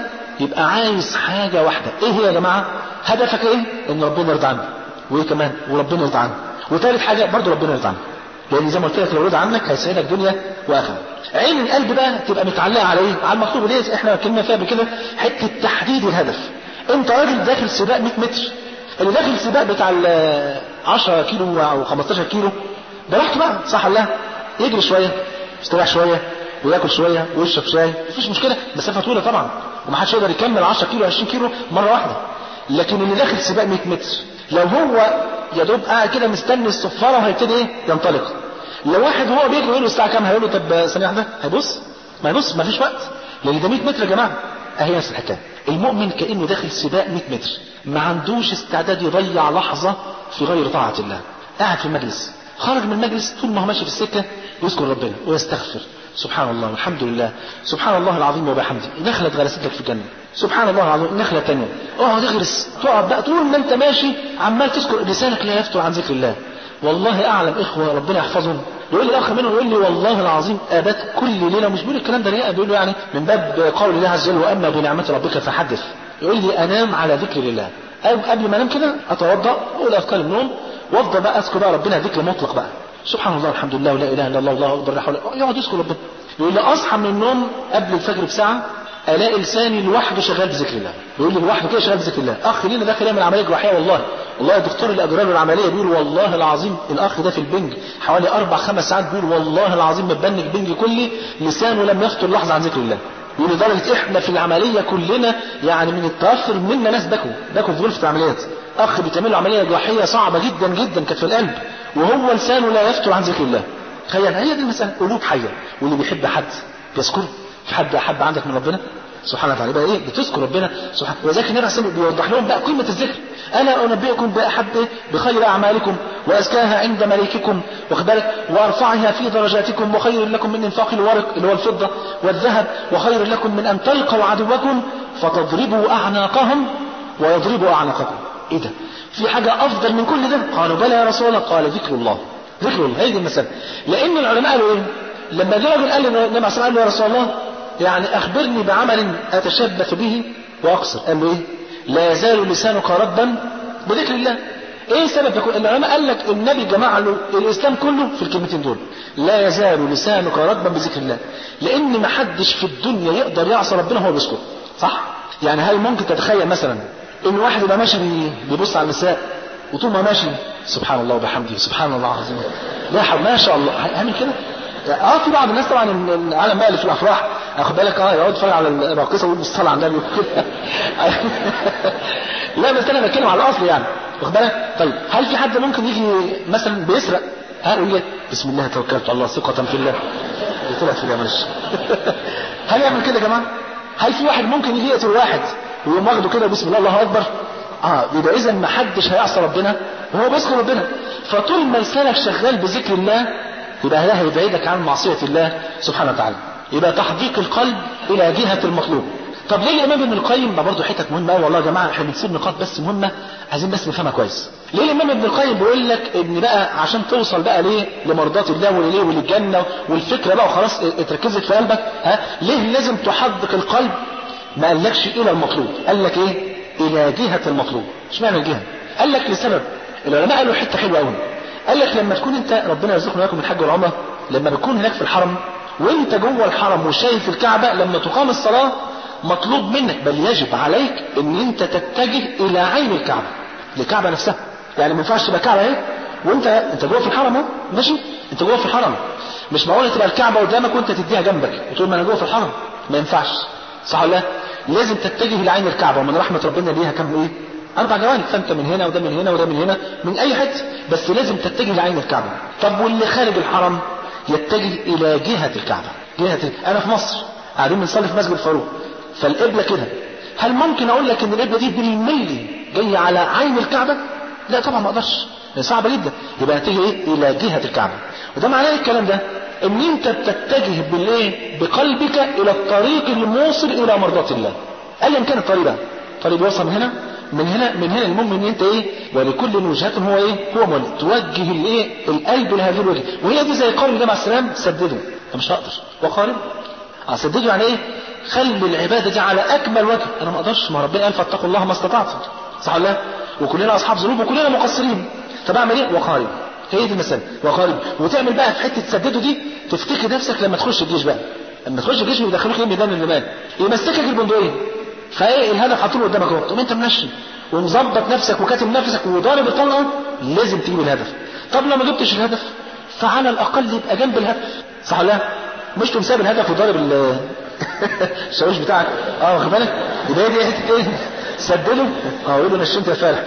يبقى عايز حاجة واحدة ايه هي يا جماعة هدفك ايه ان ربنا يرضى عنك وايه كمان وربنا يرضى عنك وثالث حاجة برضو ربنا يرضى عنك لان زي ما قلت لك لو رضى عنك هيسعدك دنيا واخره عين القلب بقى تبقى متعلقه على ايه على المطلوب ليه احنا اتكلمنا فيها بكده حته تحديد الهدف انت راجل داخل سباق 100 متر اللي داخل السباق بتاع ال 10 كيلو او 15 كيلو براحته بقى صح ولا لا يجري شويه يستريح شويه وياكل شويه ويشرب شاي مفيش مشكله مسافه طويله طبعا ومحدش يقدر يكمل 10 كيلو 20 كيلو مره واحده لكن اللي داخل سباق 100 متر لو هو يا دوب قاعد كده مستني الصفاره وهيبتدي ايه ينطلق لو واحد وهو بيجري يقول له الساعه كام هيقول له طب ثانيه واحده هيبص ما يبص ما فيش وقت لان ده 100 متر يا جماعه اهي نفس الحكايه المؤمن كانه داخل سباق 100 متر ما عندوش استعداد يضيع لحظه في غير طاعه الله قاعد في المجلس خرج من المجلس طول ما هو ماشي في السكه يذكر ربنا ويستغفر سبحان الله والحمد لله سبحان الله العظيم وبحمده نخلة غرست لك في الجنة سبحان الله العظيم نخلة تانية اقعد اغرس تقعد بقى طول ما انت ماشي عمال تذكر لسانك لا يفتر عن ذكر الله والله اعلم اخوه ربنا يحفظهم يقول لي اخ منهم يقول لي والله العظيم ابات كل ليله مش بيقول الكلام ده رياء بيقول له يعني من باب قول الله عز وجل واما بنعمه ربك فحدث يقول لي انام على ذكر الله أو قبل ما انام كده اتوضا اقول اذكار النوم وافضل بقى اذكر بقى ربنا ذكر مطلق بقى سبحان الله الحمد لله ولا اله الا الله الله اكبر لا حول يقعد يذكر ربنا يقول لي اصحى من النوم قبل الفجر بساعه الاقي لساني لوحده شغال بذكر الله يقول لي لوحده كده شغال بذكر الله اخ لينا داخل يعمل عمليه جراحيه والله والله الدكتور اللي اجرى له العمليه بيقول والله العظيم الاخ ده في البنج حوالي اربع خمس ساعات بيقول والله العظيم متبنج بنج كلي لسانه لم يفتر لحظه عن ذكر الله يقول لدرجه احنا في العمليه كلنا يعني من التاثر منا ناس بكوا بكوا في غرفه العمليات اخ بيتعمل له عمليه جراحيه صعبه جدا جدا كانت في القلب وهو لسانه لا يفتر عن ذكر الله تخيل هي دي المساله قلوب حيه واللي بيحب حد بيذكره في حد احب عندك من ربنا سبحانه وتعالى يبقى ايه بتذكر ربنا سبحانه وذلك النبي عليه بيوضح لهم بقى قيمه الذكر الا انبئكم باحب بخير اعمالكم وازكاها عند مليككم واخد بالك وارفعها في درجاتكم وخير لكم من انفاق الورق اللي هو الفضه والذهب وخير لكم من ان تلقوا عدوكم فتضربوا اعناقهم ويضربوا اعناقكم ايه ده في حاجه افضل من كل ده قالوا بلى يا رسول الله قال ذكر الله ذكر الله هي دي المساله لان العلماء قالوا ايه لما جه راجل قال للنبي عليه الصلاه والسلام يا رسول الله يعني اخبرني بعمل اتشبث به واقصر قال له ايه لا يزال لسانك ربا بذكر الله ايه سبب يكون العلماء قال لك النبي جمع له الاسلام كله في الكلمتين دول لا يزال لسانك ربا بذكر الله لان ما حدش في الدنيا يقدر يعصى ربنا وهو بيسكت صح يعني هل ممكن تتخيل مثلا ان واحد يبقى ماشي بيبص على النساء وطول ما ماشي سبحان الله وبحمده سبحان الله العظيم لا حول ما شاء الله هعمل كده اه في بعض الناس طبعا العالم بقى اللي في الافراح اخد بالك اه يقعد يتفرج على الراقصه ويقول بالصلاه على النبي وكده لا بس انا بتكلم على الاصل يعني واخد بالك طيب هل في حد ممكن يجي مثلا بيسرق ها يقول لي بسم الله توكلت على الله ثقة في الله دي طلعت في معلش هل يعمل كده يا جماعه؟ هل في واحد ممكن يجي يقتل واحد ويقوم واخده كده بسم الله الله اكبر؟ اه يبقى اذا ما حدش هيعصى ربنا وهو بيذكر ربنا فطول ما لسانك شغال بذكر الله يبقى ده هيبعدك عن معصية الله سبحانه وتعالى يبقى تحقيق القلب إلى جهة المطلوب طب ليه الإمام ابن القيم ده برضه حتت مهمة قوي والله يا جماعة احنا بنسيب نقاط بس مهمة عايزين بس نفهمها كويس ليه الإمام ابن القيم بيقول لك إن بقى عشان توصل بقى ليه لمرضاة الله وليه وللجنة والفكرة بقى وخلاص اتركزت في قلبك ها ليه لازم تحقق القلب ما قالكش إلى المطلوب قال لك إيه إلى جهة المطلوب اشمعنى الجهة قال لك لسبب العلماء قالوا حتة حلوة قوي قال لك لما تكون انت ربنا يرزقنا لكم الحج والعمره لما بتكون هناك في الحرم وانت جوه الحرم وشايف الكعبه لما تقام الصلاه مطلوب منك بل يجب عليك ان انت تتجه الى عين الكعبه الكعبه نفسها يعني ما ينفعش تبقى كعبه اهي وانت انت جوه في الحرم اهو ماشي انت جوه في الحرم مش معقول تبقى الكعبه قدامك وانت تديها جنبك وتقول ما انا جوه في الحرم ما ينفعش صح ولا لا لازم تتجه الى عين الكعبه ومن رحمه ربنا ليها كم ايه اربع جوانب فانت من هنا وده من هنا وده من هنا من اي حته بس لازم تتجه لعين الكعبه طب واللي خارج الحرم يتجه الى جهه الكعبه جهه انا في مصر قاعدين بنصلي في مسجد الفاروق فالقبله كده هل ممكن اقول لك ان القبله دي بالملي جايه على عين الكعبه لا طبعا ما اقدرش صعبه جدا يبقى نتيجه ايه الى جهه الكعبه وده معناه إيه الكلام ده ان انت بتتجه بالايه بقلبك الى الطريق الموصل الى مرضاه الله ايا كان الطريق ده طريق بيوصل من هنا من هنا من هنا المهم ان انت ايه ولكل وجهة هو ايه هو مولد توجه الايه القلب لهذه الوجهه وهي دي زي قول النبي عليه السلام سددوا مش هقدر وقارب اه سددوا يعني ايه خلي العباده دي على اكمل وجه انا ما اقدرش ما ربنا قال فاتقوا الله ما استطعتم صح ولا لا وكلنا اصحاب ذنوب وكلنا مقصرين طب اعمل ايه وقارب هي دي المساله وقارب وتعمل بقى في حته تسدده دي تفتكر نفسك لما تخش الجيش بقى لما تخش الجيش ويدخلوك ايه ميدان الرمال يمسكك البندقيه فايه الهدف حاطينه قدامك اهو تقوم انت منشن ومظبط نفسك وكاتم نفسك وضارب الطلقه لازم تجيب الهدف طب لو ما جبتش الهدف فعلى الاقل يبقى جنب الهدف صح ولا لا؟ مش تقوم سايب الهدف وضارب ال- الشاويش بتاعك اه واخد بالك يبقى هي دي حته ايه سدده اه يقول له نشنت يا فالح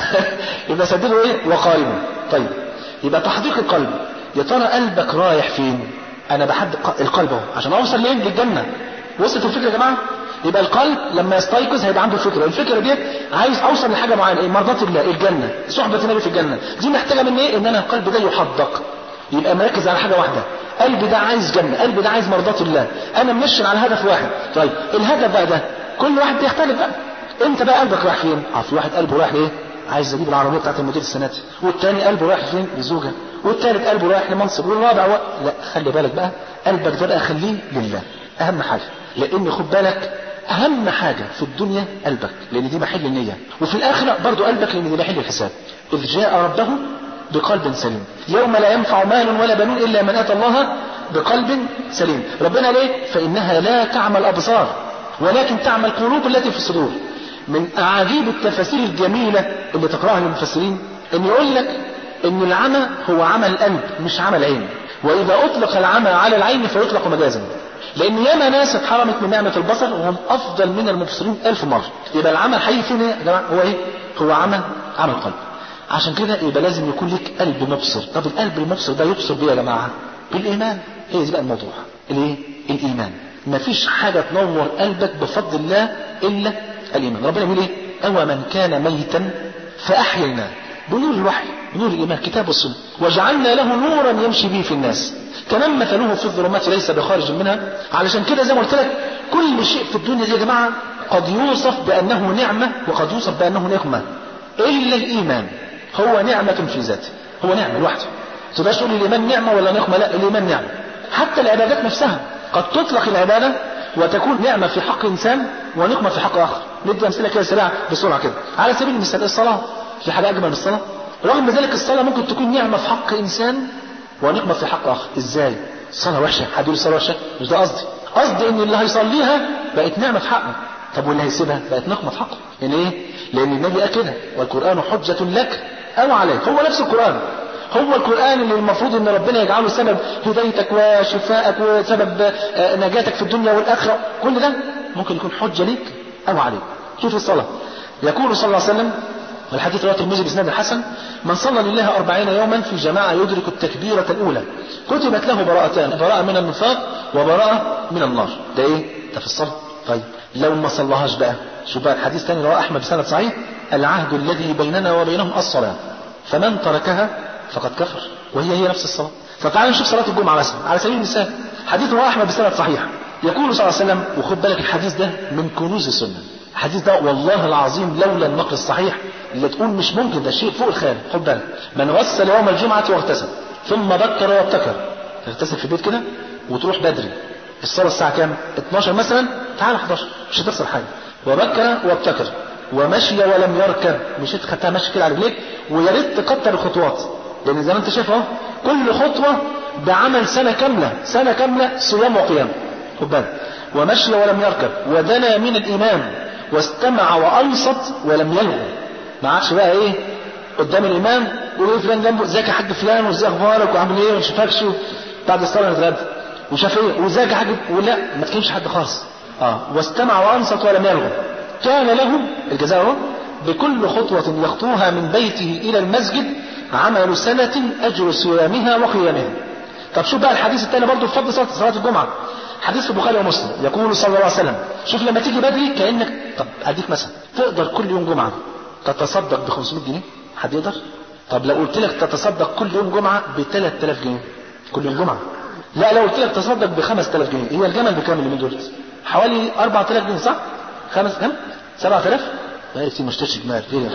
يبقى سدده ايه وقاربه طيب يبقى تحقيق القلب يا ترى قلبك رايح فين انا بحدد ق- القلب اهو عشان اوصل لين للجنه وصلت الفكره يا جماعه يبقى القلب لما يستيقظ هيبقى عنده فكره الفكره دي عايز اوصل لحاجه معينه ايه مرضات الله الجنه صحبه النبي في الجنه دي محتاجه مني ايه ان انا القلب ده يحدق يبقى مركز على حاجه واحده قلبي ده عايز جنه قلبي ده عايز مرضات الله انا منشن على هدف واحد طيب الهدف بقى ده كل واحد بيختلف بقى انت بقى قلبك رايح فين اه في واحد قلبه رايح لايه عايز اجيب العربيه بتاعت المدير السنه دي والتاني قلبه رايح فين لزوجه والتالت قلبه رايح لمنصب والرابع و... لا خلي بالك بقى قلبك ده بقى خليه لله اهم حاجه لان خد بالك اهم حاجه في الدنيا قلبك لان دي محل النيه وفي الاخره برضو قلبك لان دي محل الحساب اذ جاء ربه بقلب سليم يوم لا ينفع مال ولا بنون الا من اتى الله بقلب سليم ربنا ليه فانها لا تعمى الابصار ولكن تعمى القلوب التي في الصدور من اعاجيب التفاسير الجميله اللي تقراها المفسرين ان يقول لك ان العمى هو عمى القلب مش عمى العين واذا اطلق العمى على العين فيطلق مجازا لان ياما ناس اتحرمت من نعمه البصر وهم افضل من المبصرين الف مره يبقى العمى الحقيقي فين يا جماعه هو ايه هو عمى عمى القلب عشان كده يبقى لازم يكون لك قلب مبصر طب القلب المبصر ده يبصر بيه يا جماعه بالايمان هي دي بقى الموضوع الايه الايمان مفيش حاجه تنور قلبك بفضل الله الا الايمان ربنا بيقول ايه او من كان ميتا فاحييناه بنور الوحي بنور الايمان كتاب والسنه وجعلنا له نورا يمشي به في الناس كمان مثله في الظلمات ليس بخارج منها علشان كده زي ما قلت لك كل شيء في الدنيا دي يا جماعه قد يوصف بانه نعمه وقد يوصف بانه نقمه الا الايمان هو نعمه في ذاته هو نعمه لوحده تقدرش تقول الايمان نعمه ولا نقمه لا الايمان نعمه حتى العبادات نفسها قد تطلق العباده وتكون نعمه في حق انسان ونقمه في حق اخر ندي امثله كده سريعه بسرعه كده على سبيل المثال الصلاه في حاجه اجمل من الصلاه رغم ذلك الصلاه ممكن تكون نعمه في حق انسان ونقمه في حق اخر ازاي الصلاه وحشه حد يقول الصلاه وحشه مش ده قصدي قصدي ان اللي هيصليها بقت نعمه في حقه طب واللي هيسيبها بقت نقمه في حقه يعني ايه لان النبي قال كده والقران حجه لك او عليك هو نفس القران هو القرآن اللي المفروض ان ربنا يجعله سبب هدايتك وشفائك وسبب آه، نجاتك في الدنيا والآخرة كل ده ممكن يكون حجة ليك أو عليك شوف الصلاة يقول صلى الله عليه وسلم والحديث رواه الترمذي باسناد الحسن من صلى لله أربعين يوما في جماعة يدرك التكبيرة الأولى كتبت له براءتان براءة من النفاق وبراءة من النار ده إيه؟ ده في الصلاة طيب لو ما صلىهاش بقى شوف بقى الحديث تاني رواه أحمد بسند صحيح العهد الذي بيننا وبينهم الصلاة فمن تركها فقد كفر وهي هي نفس الصلاة فتعالوا نشوف صلاة الجمعة مثلا على سبيل المثال حديث رواه أحمد بسند صحيح يقول صلى الله عليه وسلم وخد بالك الحديث ده من كنوز السنة الحديث ده والله العظيم لولا النقل الصحيح اللي تقول مش ممكن ده شيء فوق الخيال خد بالك من غسل يوم الجمعة واغتسل ثم بكر وابتكر تغتسل في البيت كده وتروح بدري الصلاة الساعة كام 12 مثلا تعال 11 مش هتخسر حاجة وبكر وابتكر ومشي ولم يركب مشيت خدتها مشي كده على رجليك ويا ريت تكتر الخطوات لان زي ما انت شايف اهو كل خطوه بعمل سنه كامله سنه كامله صيام وقيام خد بالك ومشي ولم يركب ودنا من الامام واستمع وانصت ولم يلغو ما عادش بقى ايه قدام الامام وايه فلان جنبه ازيك يا حاج فلان وازاي اخبارك وعامل ايه وما شافكش بعد الصلاه نتغدى وشاف ايه وازيك يا حاج ولا ما تكلمش حد خالص اه واستمع وانصت ولم يلغو كان له الجزاء هو بكل خطوة يخطوها من بيته إلى المسجد عمل سنة أجر صيامها وقيامها طب شوف بقى الحديث الثاني برضه في فضل صلاة صلاة الجمعة حديث في البخاري ومسلم يقول صلى الله عليه وسلم شوف لما تيجي بدري كأنك طب أديك مثلا تقدر كل يوم جمعة تتصدق ب 500 جنيه حد يقدر طب لو قلت لك تتصدق كل يوم جمعة ب 3000 جنيه كل يوم جمعة لا لو قلت لك تصدق ب 5000 جنيه هي الجمل بكام اللي من دول حوالي 4000 جنيه صح خمس كم 7000 لا في مشتري جمال فين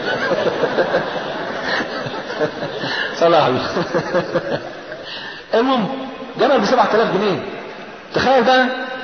صلى عليه المهم جمل ب 7000 جنيه تخيل بقى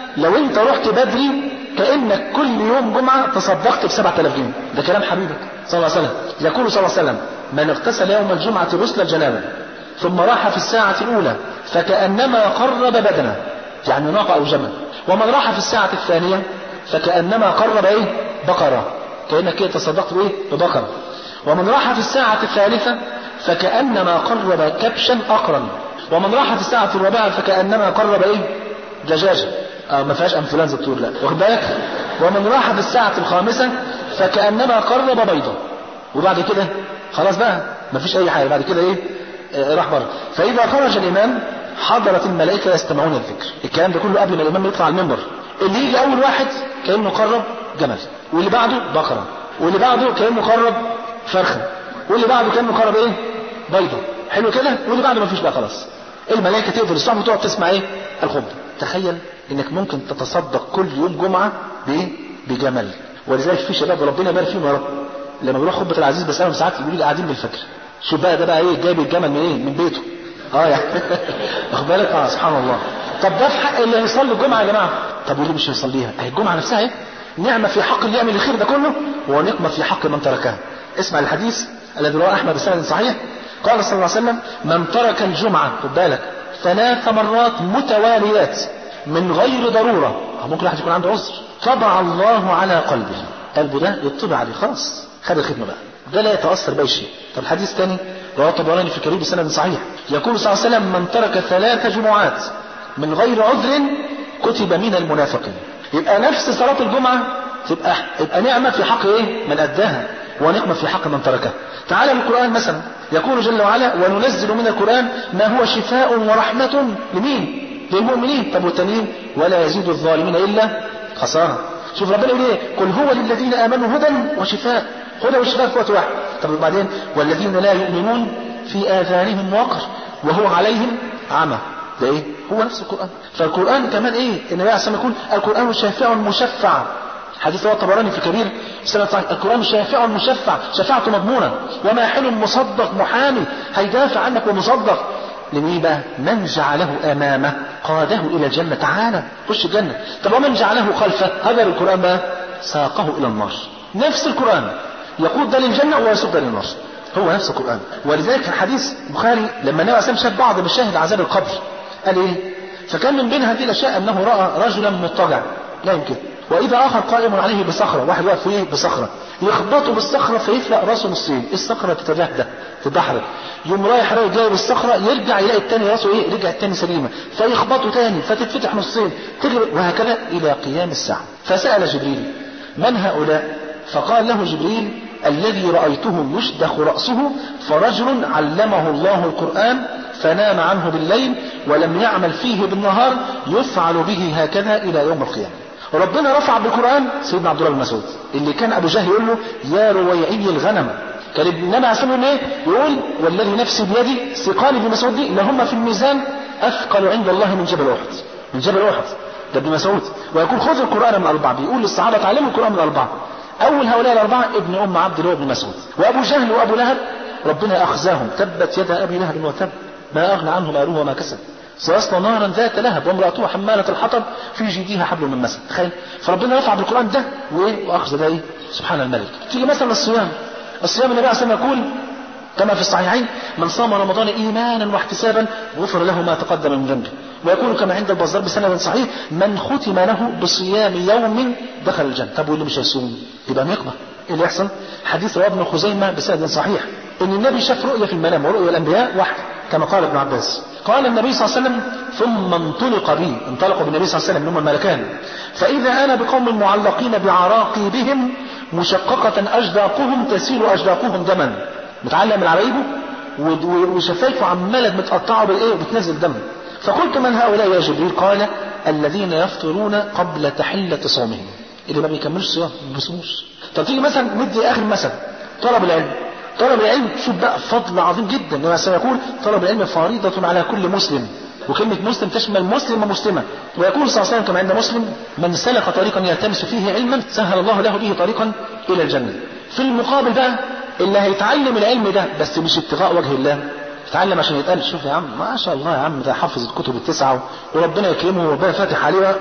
لو انت رحت بدري كانك كل يوم جمعه تصدقت ب 7000 جنيه ده كلام حبيبك صلى الله عليه وسلم يقول صلى الله عليه وسلم من اغتسل يوم الجمعه غسل الجنابه ثم راح في الساعه الاولى فكانما قرب بدنه يعني ناقه او جمل ومن راح في الساعه الثانيه فكانما قرب ايه بقره كانك كده تصدقت بايه ببقره ومن راح في الساعه الثالثه فكانما قرب كبشا اقرا ومن راح في الساعه الرابعه فكانما قرب ايه دجاجه آه ما فيهاش انفلونزا الطيور لا واخد بالك ومن راح في الساعه الخامسه فكانما قرب بيضه وبعد كده خلاص بقى ما فيش اي حاجه بعد كده ايه آه راح بره فاذا خرج الامام حضرت الملائكه يستمعون الذكر الكلام ده كله قبل ما الامام يطلع على المنبر اللي يجي اول واحد كانه قرب جمل واللي بعده بقره واللي بعده كانه قرب فرخه واللي بعده كانه قرب ايه بيضه حلو كده واللي بعده ما فيش بقى خلاص الملائكه تقفل الصحف وتقعد تسمع ايه الخطبه تخيل انك ممكن تتصدق كل يوم جمعه بايه بجمل ولذلك في شباب ربنا يبارك فيهم يا رب لما بروح خطبه العزيز بسالهم ساعات يقولوا لي قاعدين بالفجر شوف بقى ده بقى ايه جايب الجمل من ايه من بيته اه يعني واخد بالك اه سبحان الله طب ده في حق اللي هيصلي الجمعه يا جماعه طب وليه مش هيصليها اهي الجمعه نفسها ايه نعمه في حق اللي يعمل الخير ده كله ونقمه في حق من تركها اسمع الحديث الذي رواه احمد بسند صحيح قال صلى الله عليه وسلم من ترك الجمعه خد بالك ثلاث مرات متواليات من غير ضروره ممكن واحد يكون عنده عذر طبع الله على قلبه قلبه ده يطبع عليه خلاص خد الخدمه بقى ده لا يتاثر باي شيء طب الحديث الثاني رواه الطبراني في الكبير بسند صحيح يقول صلى الله عليه وسلم من ترك ثلاث جمعات من غير عذر كتب من المنافقين يبقى نفس صلاة الجمعة تبقى يبقى نعمة في حق ايه؟ من أداها ونقمة في حق من تركها. تعالى القرآن مثلا يقول جل وعلا وننزل من القرآن ما هو شفاء ورحمة لمين؟ للمؤمنين طب والتانيين ولا يزيد الظالمين إلا خسارة. شوف ربنا يقول ايه؟ قل هو للذين آمنوا هدى وشفاء. هدى وشفاء في وقت واحد. طب وبعدين والذين لا يؤمنون في آذانهم وقر وهو عليهم عمى. ده ايه؟ هو نفس القرآن. فالقرآن كمان ايه؟ النبي عليه الصلاة يقول القرآن شافع مشفع. حديث رواه الطبراني في الكبير سنة صحيح القرآن شافع مشفع شفاعته مضمونة وماحل مصدق محامي هيدافع عنك ومصدق لمين بقى؟ من جعله أمامه قاده إلى الجنة تعالى خش الجنة طب ومن جعله خلفه هذا القرآن بقى ساقه إلى النار نفس القرآن يقود ده للجنة ويسوق ده للنار هو نفس القرآن ولذلك في الحديث البخاري لما النبي عليه شاف بعض مشاهد عذاب القبر قال ايه؟ فكان من بين هذه الاشياء انه راى رجلا مضطجع لا يمكن واذا اخر قائم عليه بصخره واحد واقف فيه بصخره يخبطه بالصخره فيفلق راسه نصين الصخره تتدهده تتدحرج يوم رايح رايح جايب الصخره يرجع يلاقي التاني راسه ايه رجع التاني سليمه فيخبطه تاني فتتفتح نصين تجري وهكذا الى قيام الساعه فسال جبريل من هؤلاء فقال له جبريل الذي رأيته يشدخ رأسه فرجل علمه الله القرآن فنام عنه بالليل ولم يعمل فيه بالنهار يفعل به هكذا إلى يوم القيامة ربنا رفع بالقرآن سيدنا عبد الله بن مسعود اللي كان أبو جهل يقول له يا رويعي الغنم كان النبي عليه الصلاة ايه؟ يقول والذي نفسي بيدي ثقال ابن مسعود دي لهم في الميزان أثقل عند الله من جبل أحد من جبل أحد ده ابن مسعود ويقول خذوا القرآن من أربعة بيقول للصحابة تعلموا القرآن من أربعة أول هؤلاء الأربعة ابن أم عبد الله بن مسعود وأبو جهل وأبو لهب ربنا أخزاهم تبت يد أبي لهب وتب ما أغنى عنه ماله وما كسب سيصلى نارا ذات لهب وامرأته حمالة الحطب في جيدها حبل من مسد تخيل فربنا رفع بالقرآن ده وإيه وأخذ ده إيه سبحان الملك تيجي مثلا الصيام الصيام النبي عليه الصلاة والسلام يقول كما في الصحيحين من صام رمضان ايمانا واحتسابا غفر له ما تقدم من ذنبه ويكون كما عند البزار بسند صحيح من ختم له بصيام يوم دخل الجنه طب واللي مش هيصوم يبقى نقمه ايه اللي يحصل حديث رواه ابن خزيمه بسند صحيح ان النبي شاف رؤيا في المنام ورؤيا الانبياء واحد كما قال ابن عباس قال النبي صلى الله عليه وسلم ثم انطلق بي انطلقوا بالنبي صلى الله عليه وسلم هم الملكان فاذا انا بقوم معلقين بعراقيبهم مشققه اجداقهم تسيل اجداقهم دما متعلق من عرايبه وشفايفه عماله متقطعه بالايه وبتنزل دم فقلت من هؤلاء يا جبريل قال الذين يفطرون قبل تحله صومهم اللي ما بيكملش صيام ما بيصوموش طب تيجي مثلا ندي اخر مثل طلب العلم طلب العلم شوف بقى فضل عظيم جدا النبي عليه يقول طلب العلم فريضة على كل مسلم وكلمة مسلم تشمل مسلم ومسلمة ويقول صلى الله عليه وسلم كما عند مسلم من سلك طريقا يلتمس فيه علما سهل الله له به طريقا إلى الجنة في المقابل بقى اللي هيتعلم العلم ده بس مش ابتغاء وجه الله يتعلم عشان يتقال شوف يا عم ما شاء الله يا عم ده حافظ الكتب التسعة وربنا يكرمه وربنا فاتح عليه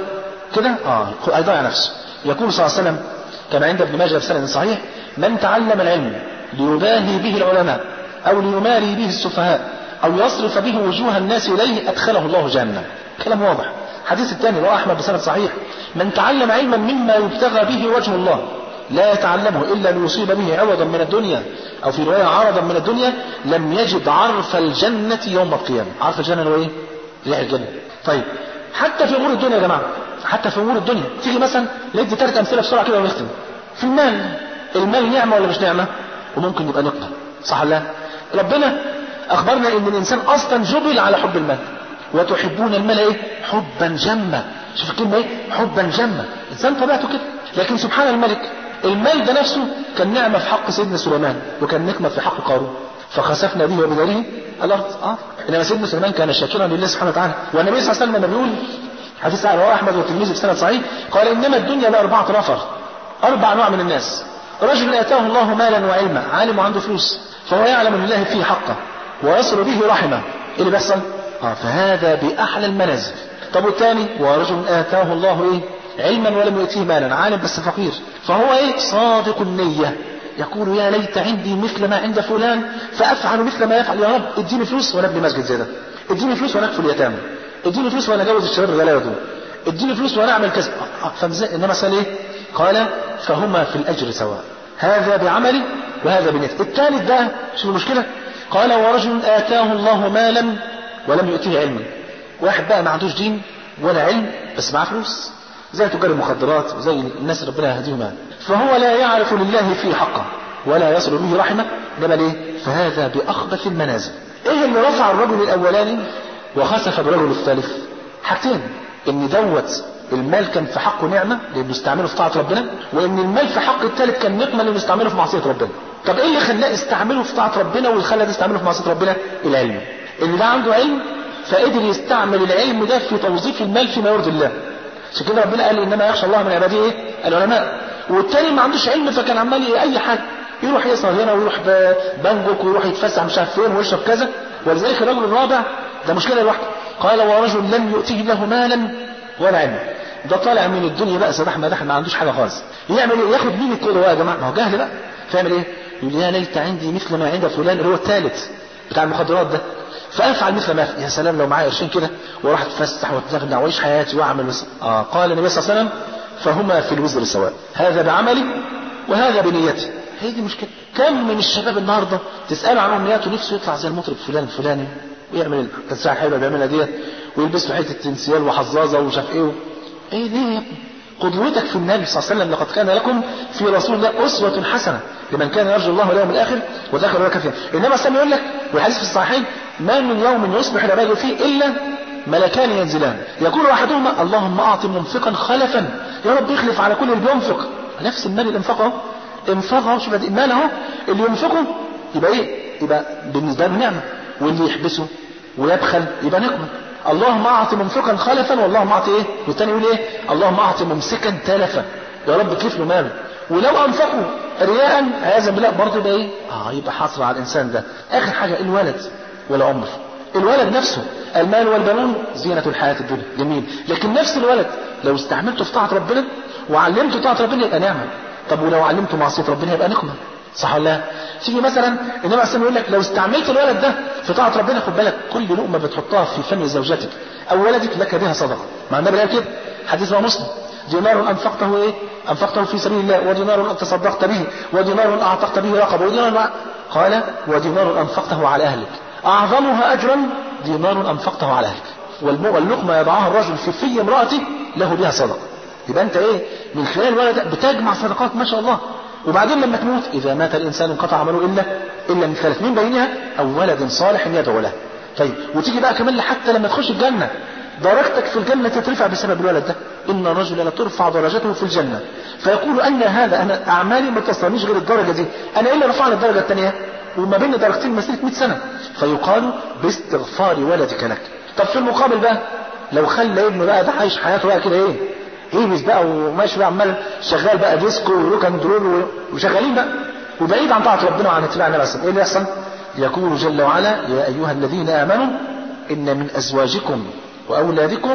كده اه هيضيع نفسه يقول صلى الله عليه وسلم كما عند ابن ماجه بسند صحيح من تعلم العلم ليباهي به العلماء او ليماري به السفهاء او يصرف به وجوه الناس اليه ادخله الله جهنم كلام واضح الحديث الثاني رواه احمد بسند صحيح من تعلم علما مما يبتغى به وجه الله لا يتعلمه الا ليصيب به عوضا من الدنيا او في روايه عرضا من الدنيا لم يجد عرف الجنه يوم القيامه عرف الجنه اللي هو ايه ريح الجنه طيب حتى في امور الدنيا يا جماعه حتى في امور الدنيا تيجي مثلا ندي ثلاث امثله بسرعه كده ونختم في المال المال نعمه ولا مش نعمه وممكن يبقى نقمه صح ولا لا ربنا اخبرنا ان الانسان اصلا جبل على حب المال وتحبون المال ايه حبا جما شوف الكلمه ايه حبا جما الانسان طبيعته كده لكن سبحان الملك المال ده نفسه كان نعمه في حق سيدنا سليمان وكان نقمه في حق قارون فخسفنا به وبداره الارض اه انما سيدنا سليمان كان شاكرا لله سبحانه وتعالى والنبي صلى الله عليه وسلم لما بيقول حديث رواه احمد والترمذي بسند صحيح قال انما الدنيا لاربعه نفر اربع انواع من الناس رجل اتاه الله مالا وعلما عالم وعنده فلوس فهو يعلم ان الله فيه حقه ويصل به رحمه ايه اللي بيحصل؟ اه فهذا باحلى المنازل طب والثاني ورجل اتاه الله ايه؟ علما ولم يؤتيه مالا عالم بس فقير فهو ايه؟ صادق النيه يقول يا ليت عندي مثل ما عند فلان فافعل مثل ما يفعل يا رب اديني فلوس وانا ابني مسجد زي ده اديني فلوس وانا اكفل اليتامى اديني فلوس وانا اجوز الشباب الغلابه دول اديني فلوس وانا اعمل كذا فمزق انما سال ايه؟ قال فهما في الاجر سواء هذا بعملي وهذا بنيته الثالث ده شوف المشكله قال ورجل اتاه الله مالا ولم يؤتيه علما واحد بقى ما عندوش دين ولا علم بس معاه فلوس زي تجار المخدرات وزي الناس اللي ربنا يهديهم يعني فهو لا يعرف لله فيه حقه ولا يصل به رحمه ده ايه فهذا باخبث المنازل ايه اللي رفع الرجل الاولاني وخسف بالرجل الثالث حاجتين ان دوت المال كان في حقه نعمه لانه استعمله في طاعه ربنا وان المال في حق الثالث كان نقمه لانه استعمله في معصيه ربنا طب ايه اللي خلاه استعمله في طاعه ربنا واللي خلاه يستعمله في معصيه ربنا العلم ان ده عنده علم فقدر يستعمل العلم ده في توظيف المال فيما يرضي الله عشان كده ربنا قال انما يخشى الله من عباده ايه العلماء والتاني ما عندوش علم فكان عمال اي حاجه يروح يسهر هنا ويروح بنجك ويروح يتفسح مش عارف فين ويشرب كذا ولذلك الرجل الرابع ده مشكله لوحده قال ورجل لم يؤتيه الله مالا ولا علما ده طالع من الدنيا بقى سداح مداح ما عندوش حاجه خالص يعمل ايه ياخد مين الكل يا جماعه ما هو جهل بقى فيعمل ايه يقول يا ليت عندي مثل ما عند فلان اللي هو الثالث بتاع المخدرات ده فافعل مثل ما يا سلام لو معايا قرشين كده واروح اتفسح واتغنى واعيش حياتي واعمل مثل اه قال النبي صلى الله عليه وسلم فهما في الوزر سواء هذا بعملي وهذا بنيتي هي دي مشكله كم من الشباب النهارده تساله عن امنياته نفسه يطلع زي المطرب فلان الفلاني ويعمل التسريحه الحلوه اللي بيعملها ديت ويلبس له حته تنسيال وحظاظه ومش عارف ايه ايه ليه يا ابني قدوتك في النبي صلى الله عليه وسلم لقد كان لكم في رسول الله أسوة حسنة لمن كان يرجو الله واليوم الآخر وذكر الله كثيرا إنما سلم يقول لك والحديث في الصحيحين ما من يوم يصبح العباد فيه إلا ملكان ينزلان يقول أحدهما اللهم أعط منفقا خلفا يا رب يخلف على كل اللي بينفق نفس المال اللي انفقه انفقه شوف المال اهو اللي ينفقه يبقى ايه يبقى بالنسبه له نعمه واللي يحبسه ويبخل يبقى نقمه اللهم اعط منفقا خلفا واللهم اعط ايه والتاني يقول ايه اللهم اعط ممسكا تلفا يا رب كيف له ماله ولو انفقوا رياء عياذا بالله برضه يبقى ايه اه يبقى حصر على الانسان ده اخر حاجه الولد والعمر الولد نفسه المال والبنون زينة الحياة الدنيا جميل لكن نفس الولد لو استعملته في طاعة ربنا وعلمته طاعة ربنا يبقى نعمة طب ولو علمته معصية ربنا يبقى نقمة صح ولا لا؟ تيجي مثلا النبي عليه الصلاه يقول لك لو استعملت الولد ده في طاعه ربنا خد بالك كل لقمه بتحطها في فم زوجتك او ولدك لك بها صدقه مع النبي قال كده حديث رواه مسلم دينار انفقته ايه؟ انفقته في سبيل الله ودينار تصدقت به ودينار اعتقت به رقبه ودينار قال ودينار انفقته على اهلك اعظمها اجرا دينار انفقته على اهلك واللقمه يضعها الرجل في في امراته له بها صدقه يبقى انت ايه من خلال الولد بتجمع صدقات ما شاء الله وبعدين لما تموت إذا مات الإنسان انقطع عمله إلا إلا من ثلاث من بينها أو ولد صالح يدعو له طيب وتيجي بقى كمان حتى لما تخش الجنة درجتك في الجنة تترفع بسبب الولد ده إن الرجل لترفع درجته في الجنة فيقول أن هذا أنا أعمالي ما تصلنيش غير الدرجة دي أنا إيه اللي رفعني الدرجة الثانية وما بين درجتين مسيرة 100 سنة فيقال باستغفار ولدك لك طب في المقابل بقى لو خلى ابنه بقى ده عايش حياته بقى كده ايه هيبس بقى وماشي بقى عمال شغال بقى ديسكو وروك اند رول وشغالين بقى وبعيد عن طاعه ربنا وعن اتباع النبي ايه اللي يحصل؟ يقول جل وعلا يا ايها الذين امنوا ان من ازواجكم واولادكم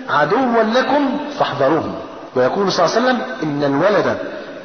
عدوا لكم فاحذروهم ويقول صلى الله عليه وسلم إن الولد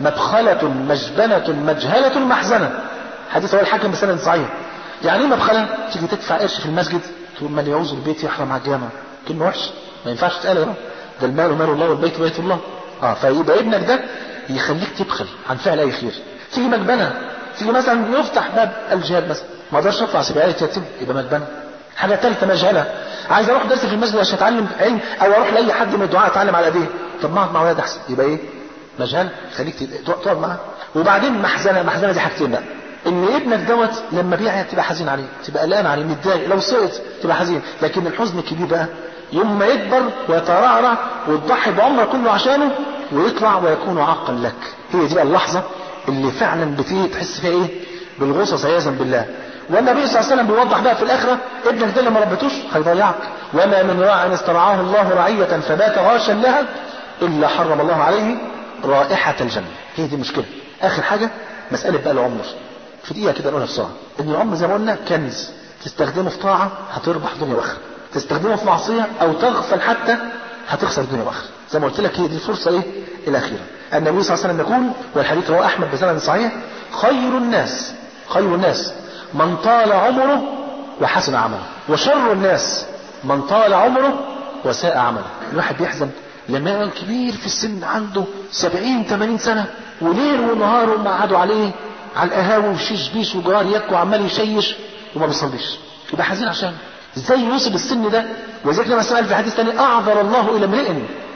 مبخلة مجبنة مجهلة محزنة حديث هو الحاكم بسند صحيح يعني ايه مبخلة تيجي تدفع قرش في المسجد تقول من يعوز البيت يحرم على الجامع كلمة وحش ما ينفعش تتقال ده ده المال مال الله والبيت بيت الله اه فيبقى ابنك ده يخليك تبخل عن فعل اي خير تيجي مجبنة تيجي مثلا يفتح باب الجهاد مثلا ما اقدرش ادفع سبعية يتم يبقى مجبنة حاجة ثالثة مجهلة عايز اروح درس في المسجد عشان اتعلم علم او اروح لاي حد من الدعاء اتعلم على ايديه طب ما اقعد مع ولاد احسن يبقى ايه مجهل خليك تقعد معاه وبعدين محزنة محزنة دي حاجتين بقى ان ابنك دوت لما بيعيا تبقى حزين عليه تبقى قلقان عليه متضايق لو سقط تبقى حزين لكن الحزن الكبير بقى يوم ما يكبر ويترعرع وتضحي بعمره كله عشانه ويطلع ويكون عاقا لك هي دي بقى اللحظة اللي فعلا بتيجي تحس فيها ايه بالغصص عياذا بالله والنبي صلى الله عليه وسلم بيوضح بقى في الاخره ابنك ده اللي ما ربيتوش هيضيعك وما من راع استرعاه الله رعيه فبات غاشا لها الا حرم الله عليه رائحه الجنه هي دي المشكله اخر حاجه مساله بقى العمر في دقيقه كده نقولها بسرعه ان العمر زي ما قلنا كنز تستخدمه في طاعه هتربح دنيا واخره تستخدمه في معصيه او تغفل حتى هتخسر دنيا واخره زي ما قلت لك هي دي الفرصه ايه الاخيره النبي صلى الله عليه وسلم يقول والحديث رواه احمد بسند صحيح خير الناس خير الناس من طال عمره وحسن عمله وشر الناس من طال عمره وساء عمله الواحد بيحزن لما يبقى كبير في السن عنده سبعين ثمانين سنة وليل ونهار هم قعدوا عليه على القهاوي وشيش بيش وجار يك وعمال يشيش وما بيصليش يبقى حزين عشان ازاي يوصل السن ده وذلك لما سأل في حديث تاني اعذر الله الى امرئ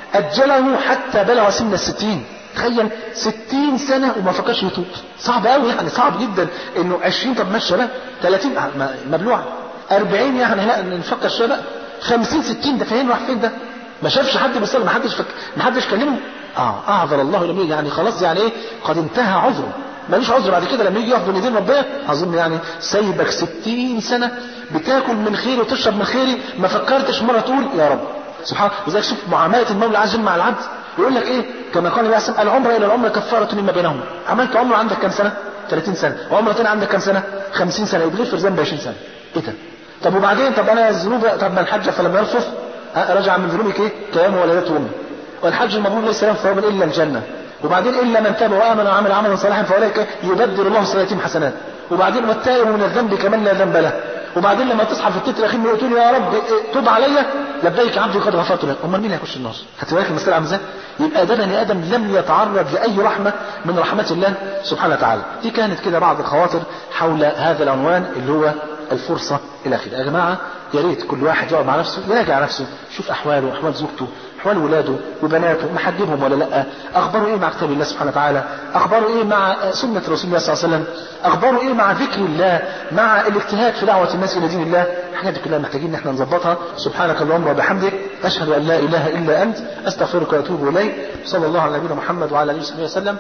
اجله حتى بلغ سن الستين تخيل ستين سنة وما فكرش يتوب صعب قوي يعني صعب جدا انه عشرين طب ماشي بقى تلاتين مبلوعة اربعين يعني لا نفكر شوية بقى خمسين ستين ده فين راح فين ده ما شافش حد بيصلي ما حدش فك... ما حدش كلمه اه اعذر الله لم يعني خلاص يعني ايه قد انتهى عذره ماليش عذر بعد كده لما يجي يقف بين ايدين ربنا اظن يعني سايبك ستين سنة بتاكل من خيري وتشرب من خيري ما فكرتش مرة تقول يا رب سبحان الله وذلك شوف معاملة المولى عز وجل مع العبد يقول لك ايه كما قال النبي عليه العمره الى العمره كفاره مما بينهم عملت عمره عندك كام سنه 30 سنه وعمره ثانيه عندك كام سنه 50 سنه يبقى يغفر ذنب 20 سنه ايه ده طب وبعدين طب انا الذنوب طب من حج فلم يرفث رجع من ذنوبك ايه كيام ولدته امه والحج المبرور ليس له ثواب الا الجنه وبعدين الا من تاب وامن وعمل عملا صالحا فاولئك يبدل الله سيئاتهم حسنات وبعدين والتائب من الذنب كمن لا ذنب له وبعدين لما تصحى في التتر الاخير يقول يا رب تب عليا لبيك عبدي قد غفرت لك امال مين هيخش النار هتبقى لك المساله عامله ازاي يبقى ده بني ادم لم يتعرض لاي رحمه من رحمات الله سبحانه وتعالى دي كانت كده بعض الخواطر حول هذا العنوان اللي هو الفرصه الى اخره يا جماعه يا ريت كل واحد يقعد مع نفسه يراجع نفسه يشوف احواله واحوال زوجته احوال ولاده وبناته محجبهم ولا لا اخباره ايه مع كتاب الله سبحانه وتعالى اخباره ايه مع سنه رسول الله صلى الله عليه وسلم اخباره ايه مع ذكر الله مع الاجتهاد في دعوه الناس الى دين الله الحاجات دي كلها محتاجين ان احنا نظبطها سبحانك اللهم وبحمدك اشهد ان لا اله الا انت استغفرك واتوب اليك صلى الله على نبينا محمد وعلى اله وصحبه وسلم